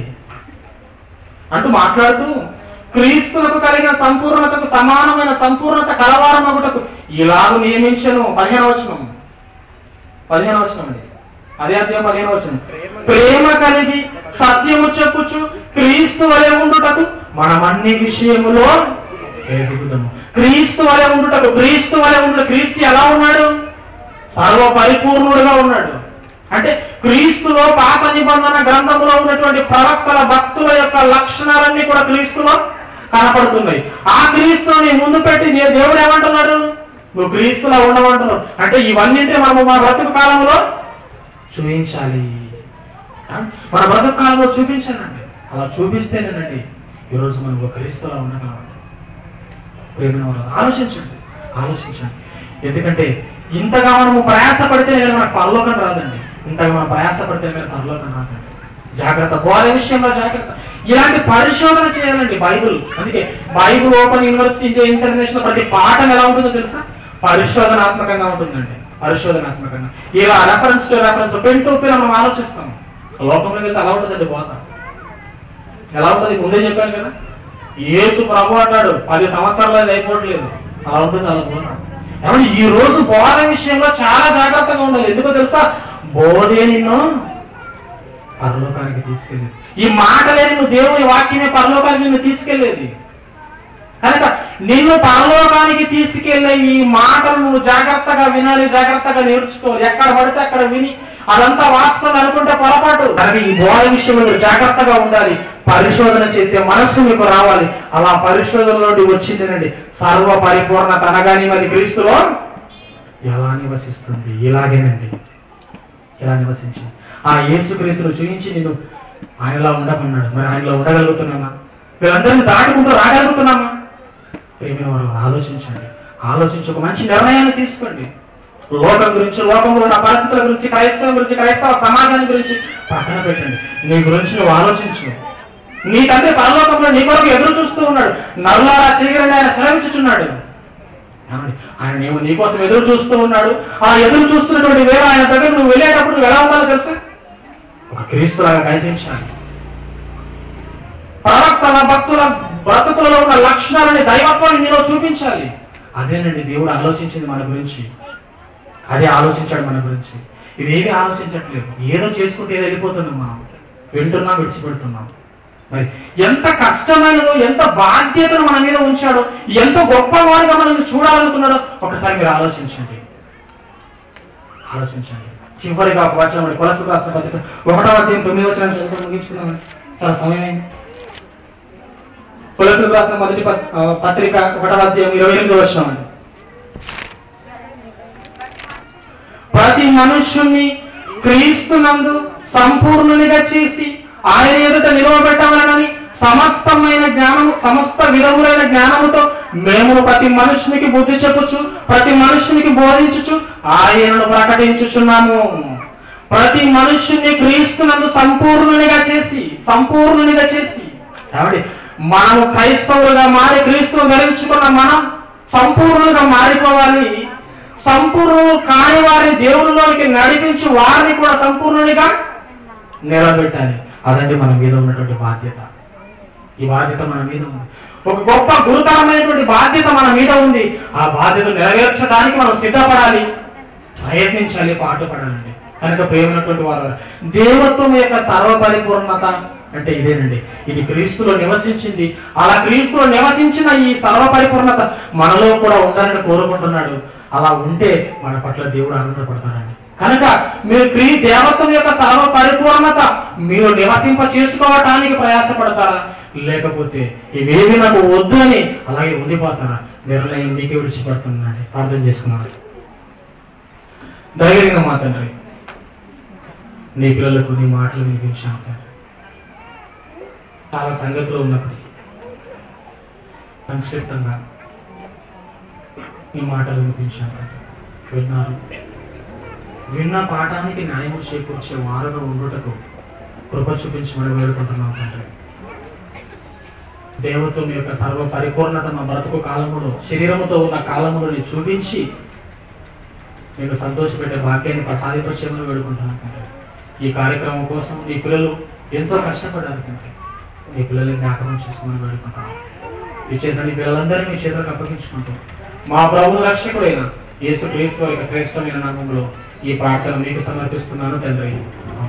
అంటూ మాట్లాడుతూ క్రీస్తులకు కలిగిన సంపూర్ణతకు సమానమైన సంపూర్ణత కలవారమగుటకు ఇలాగ నియమించను పదిహేను వచనం పదిహేను వచనం అండి అదే అధ్యాయం పదిహేను వచనం ప్రేమ కలిగి సత్యము చెప్పుచు క్రీస్తు వలె ఉండుటకు మనం అన్ని విషయములో ఎదుగుదాము క్రీస్తు వలె ఉండుటకు క్రీస్తు వలె ఉండుట క్రీస్తు ఎలా ఉన్నాడు సర్వ పరిపూర్ణుడుగా ఉన్నాడు అంటే క్రీస్తులో పాత నిబంధన గ్రంథములో ఉన్నటువంటి ప్రవక్తల భక్తుల యొక్క లక్షణాలన్నీ కూడా క్రీస్తులో కనపడుతున్నాయి ఆ క్రీస్తుని ముందు పెట్టి దే- దేవుడు ఏమంటున్నాడు నువ్వు క్రీస్తులా ఉండమంటున్నావు అంటే ఇవన్నింటినీ మనము మా బ్రతుకు కాలంలో చూపించాలి ఆ? మన బ్రతుకు కాలంలో చూపించాలండి అలా చూపిస్తేనేనండి ఈరోజు మనం ఒక క్రీస్తులా ఉండగలమండి ప్రేమ ఆలోచించండి ఆలోచించండి ఎందుకంటే ఇంతగా మనము ప్రయాసపడితే కానీ మనకు పరలోకం రాదండి ఇంతగా మనం ప్రయాసపడితే కానీ పరలోకం రాదండి జాగ్రత్త బోధ విషయంలో జాగ్రత్త ఇలాంటి పరిశోధన చేయాలండి బైబుల్ అందుకే Bible open university India international ప్రతి పాఠం ఎలా ఉంటుందో తెలుసా పరిశోధనాత్మకంగా ఉంటుందండి పరిశోధనాత్మకంగా ఇలా reference to reference pen to pen మనం ఆలోచిస్తాం లోకంలోకి వెళ్తే అలా ఉంటుందండి బోధ ఎలా ఉంటుంది ముందే చెప్పాను కదా యేసు ప్రభు అంటాడు పది సంవత్సరాలు అది అయిపోవట్లేదు అలా ఉంటుంది అలా బోధ ఏమంటే ఈ రోజు బోధ విషయంలో చాలా జాగ్రత్తగా ఉండాలి ఎందుకో తెలుసా బోధే నిన్ను పరలోకానికి తీసుకెళ్ళేది ఈ మాటలే నిన్ను దేవుని వాక్యమే పరలోకానికి నిన్ను తీసుకెళ్లేది కనుక నిన్ను పరలోకానికి తీసుకెళ్లే ఈ మాటలు నువ్వు జాగ్రత్తగా వినాలి జాగ్రత్తగా నేర్చుకోవాలి ఎక్కడ పడితే అక్కడ విని అదంతా వాస్తవం అనుకుంటే పొరపాటు కనుక ఈ బోధ విషయంలో మీరు జాగ్రత్తగా ఉండాలి పరిశోధన చేసే మనస్సు మీకు రావాలి అలా పరిశోధనలోకి వచ్చిందేనండి సర్వ పరిపూర్ణత అనగానే మరి క్రీస్తులో ఎలా నివసిస్తుంది ఇలాగేనండి ఇలా నివసించింది ఆ యేసుక్రీస్తును చూపించి నేను ఆయనలా ఉండకున్నాడు మరి ఆయనలో ఉండగలుగుతున్నామా వీళ్ళందరినీ దాటుకుంటూ రాగలుగుతున్నామా ప్రేమిన వారు ఆలోచించండి ఆలోచించి ఒక మంచి నిర్ణయాన్ని తీసుకోండి లోకం గురించి లోకంలో ఉన్న పరిస్థితుల గురించి క్రైస్తవం గురించి క్రైస్తవ సమాజాన్ని గురించి పక్కన పెట్టండి నీ గురించి నువ్వు ఆలోచించు నీ తండ్రి పరలోకంలో నీ కొరకు ఎదురు చూస్తూ ఉన్నాడు నరులారా తిరిగి ఆయన శ్రమించుచున్నాడు ఏమండి? ఆయన నీవు నీ కోసం ఎదురు చూస్తూ ఉన్నాడు ఆ ఎదురు చూస్తున్నటువంటి వేరే ఆయన దగ్గర నువ్వు వెళ్ళేటప్పుడు నువ్వు ఎలా ఉండాలో తెలుసా ఒక క్రీస్తులాగా కనిపించాలి ప్రవక్తల భక్తుల బ్రతుకులలో ఉన్న లక్షణాలని దైవత్వాన్ని నీలో చూపించాలి అదేనండి దేవుడు ఆలోచించింది మన గురించి అదే ఆలోచించాడు మన గురించి ఇవేవి ఆలోచించట్లేదు ఏదో చేసుకుంటే ఏదో వెళ్ళిపోతున్నాం మనం వింటున్నాం విడిచిపెడుతున్నాం మరి ఎంత కష్టమైనదో ఎంత బాధ్యతను మన మీద ఉంచాడో ఎంత గొప్పవాడిగా మనం చూడాలనుకున్నాడో ఒకసారి మీరు ఆలోచించండి ఆలోచించండి చివరిగా ఒక వచనం కొలసకు రాసిన పత్రిక ఒకటో అధ్యాయం తొమ్మిది వచ్చిన చదువుకొని ముగించుకుందాం చాలా సమయం అయింది కొలసకు రాసిన మొదటి పత్- ఆ, పత్రిక ఒకటో అధ్యాయం ఇరవై ఎనిమిది వచ్చిన అండి ప్రతి మనుష్యుణ్ణి క్రీస్తునందు సంపూర్ణునిగా చేసి ఆయన ఎదుట నిలవబెట్టవలనని సమస్తమైన జ్ఞానము సమస్త విధములైన జ్ఞానముతో మేము ప్రతి మనుషునికి బుద్ధి చెప్పుచు ప్రతి మనుషునికి బోధించుచు ఆయనను ప్రకటించుచున్నాము ప్రతి మనుష్యుని క్రీస్తునందు సంపూర్ణునిగా చేసి సంపూర్ణునిగా చేసి కాబట్టి మనము క్రైస్తవులుగా మారి క్రీస్తును ధరించుకున్న మనం సంపూర్ణులుగా మారిపోవాలి సంపూర్ణులు కాని వారిని దేవునిలోనికి నడిపించి వారిని కూడా సంపూర్ణునిగా నిలబెట్టాలి అదండి మన మీద ఉన్నటువంటి బాధ్యత ఈ బాధ్యత మన మీద ఉంది ఒక గొప్ప గురుతరమైనటువంటి బాధ్యత మన మీద ఉంది ఆ బాధ్యత నెరవేర్చడానికి మనం సిద్ధపడాలి ప్రయత్నించాలి పాటుపడాలండి కనుక ప్రేమైనటువంటి వారు దేవత్వం యొక్క సర్వపరిపూర్ణత అంటే ఇదేనండి ఇది క్రీస్తులో నివసించింది అలా క్రీస్తులో నివసించిన ఈ సర్వపరిపూర్ణత మనలో కూడా ఉండాలని కోరుకుంటున్నాడు అలా ఉంటే మన పట్ల దేవుడు ఆనందపడతాడండి కనుక మీరు క్రీ దేవత్వం యొక్క సర్వ పరిపూర్ణత మీరు నివసింప చేసుకోవటానికి ప్రయాసపడతారా లేకపోతే ఇవేవి నాకు వద్దు అని అలాగే ఉండిపోతారా నిర్ణయం మీకే విడిచిపెడుతున్నాడు ప్రార్థన చేసుకున్నాడు ధైర్యంగా మా తండ్రి నీ పిల్లలకు నీ మాటలు వినిపించాను తండ్రి చాలా సంగతులు ఉన్నప్పటికీ సంక్షిప్తంగా నీ మాటలు వినిపించాను తండ్రి విన్నారు విన్న పాఠానికి న్యాయము చేకూర్చే వారుగా ఉండుటకు కృప చూపించమని వేడుకుంటున్నాం తండ్రి దేవత్వం యొక్క సర్వ పరిపూర్ణత మా బ్రతుకు కాలములో శరీరముతో ఉన్న కాలములని చూపించి నేను సంతోషపెట్టే భాగ్యాన్ని ప్రసాదించమని వేడుకుంటున్నాను తండ్రి ఈ కార్యక్రమం కోసం నీ పిల్లలు ఎంతో కష్టపడ్డారు తండ్రి నీ పిల్లల్ని జ్ఞాపకం చేసుకోమని వేడుకుంటున్నాను ఇచ్చేసిన నీ పిల్లలందరినీ మీ చేతులకు అప్పగించుకుంటూ మా ప్రభువు రక్షకుడైన యేసు క్రీస్తు యొక్క శ్రేష్టమైన నామంలో ఈ ప్రార్థన మీకు సమర్పిస్తున్నాను తండ్రి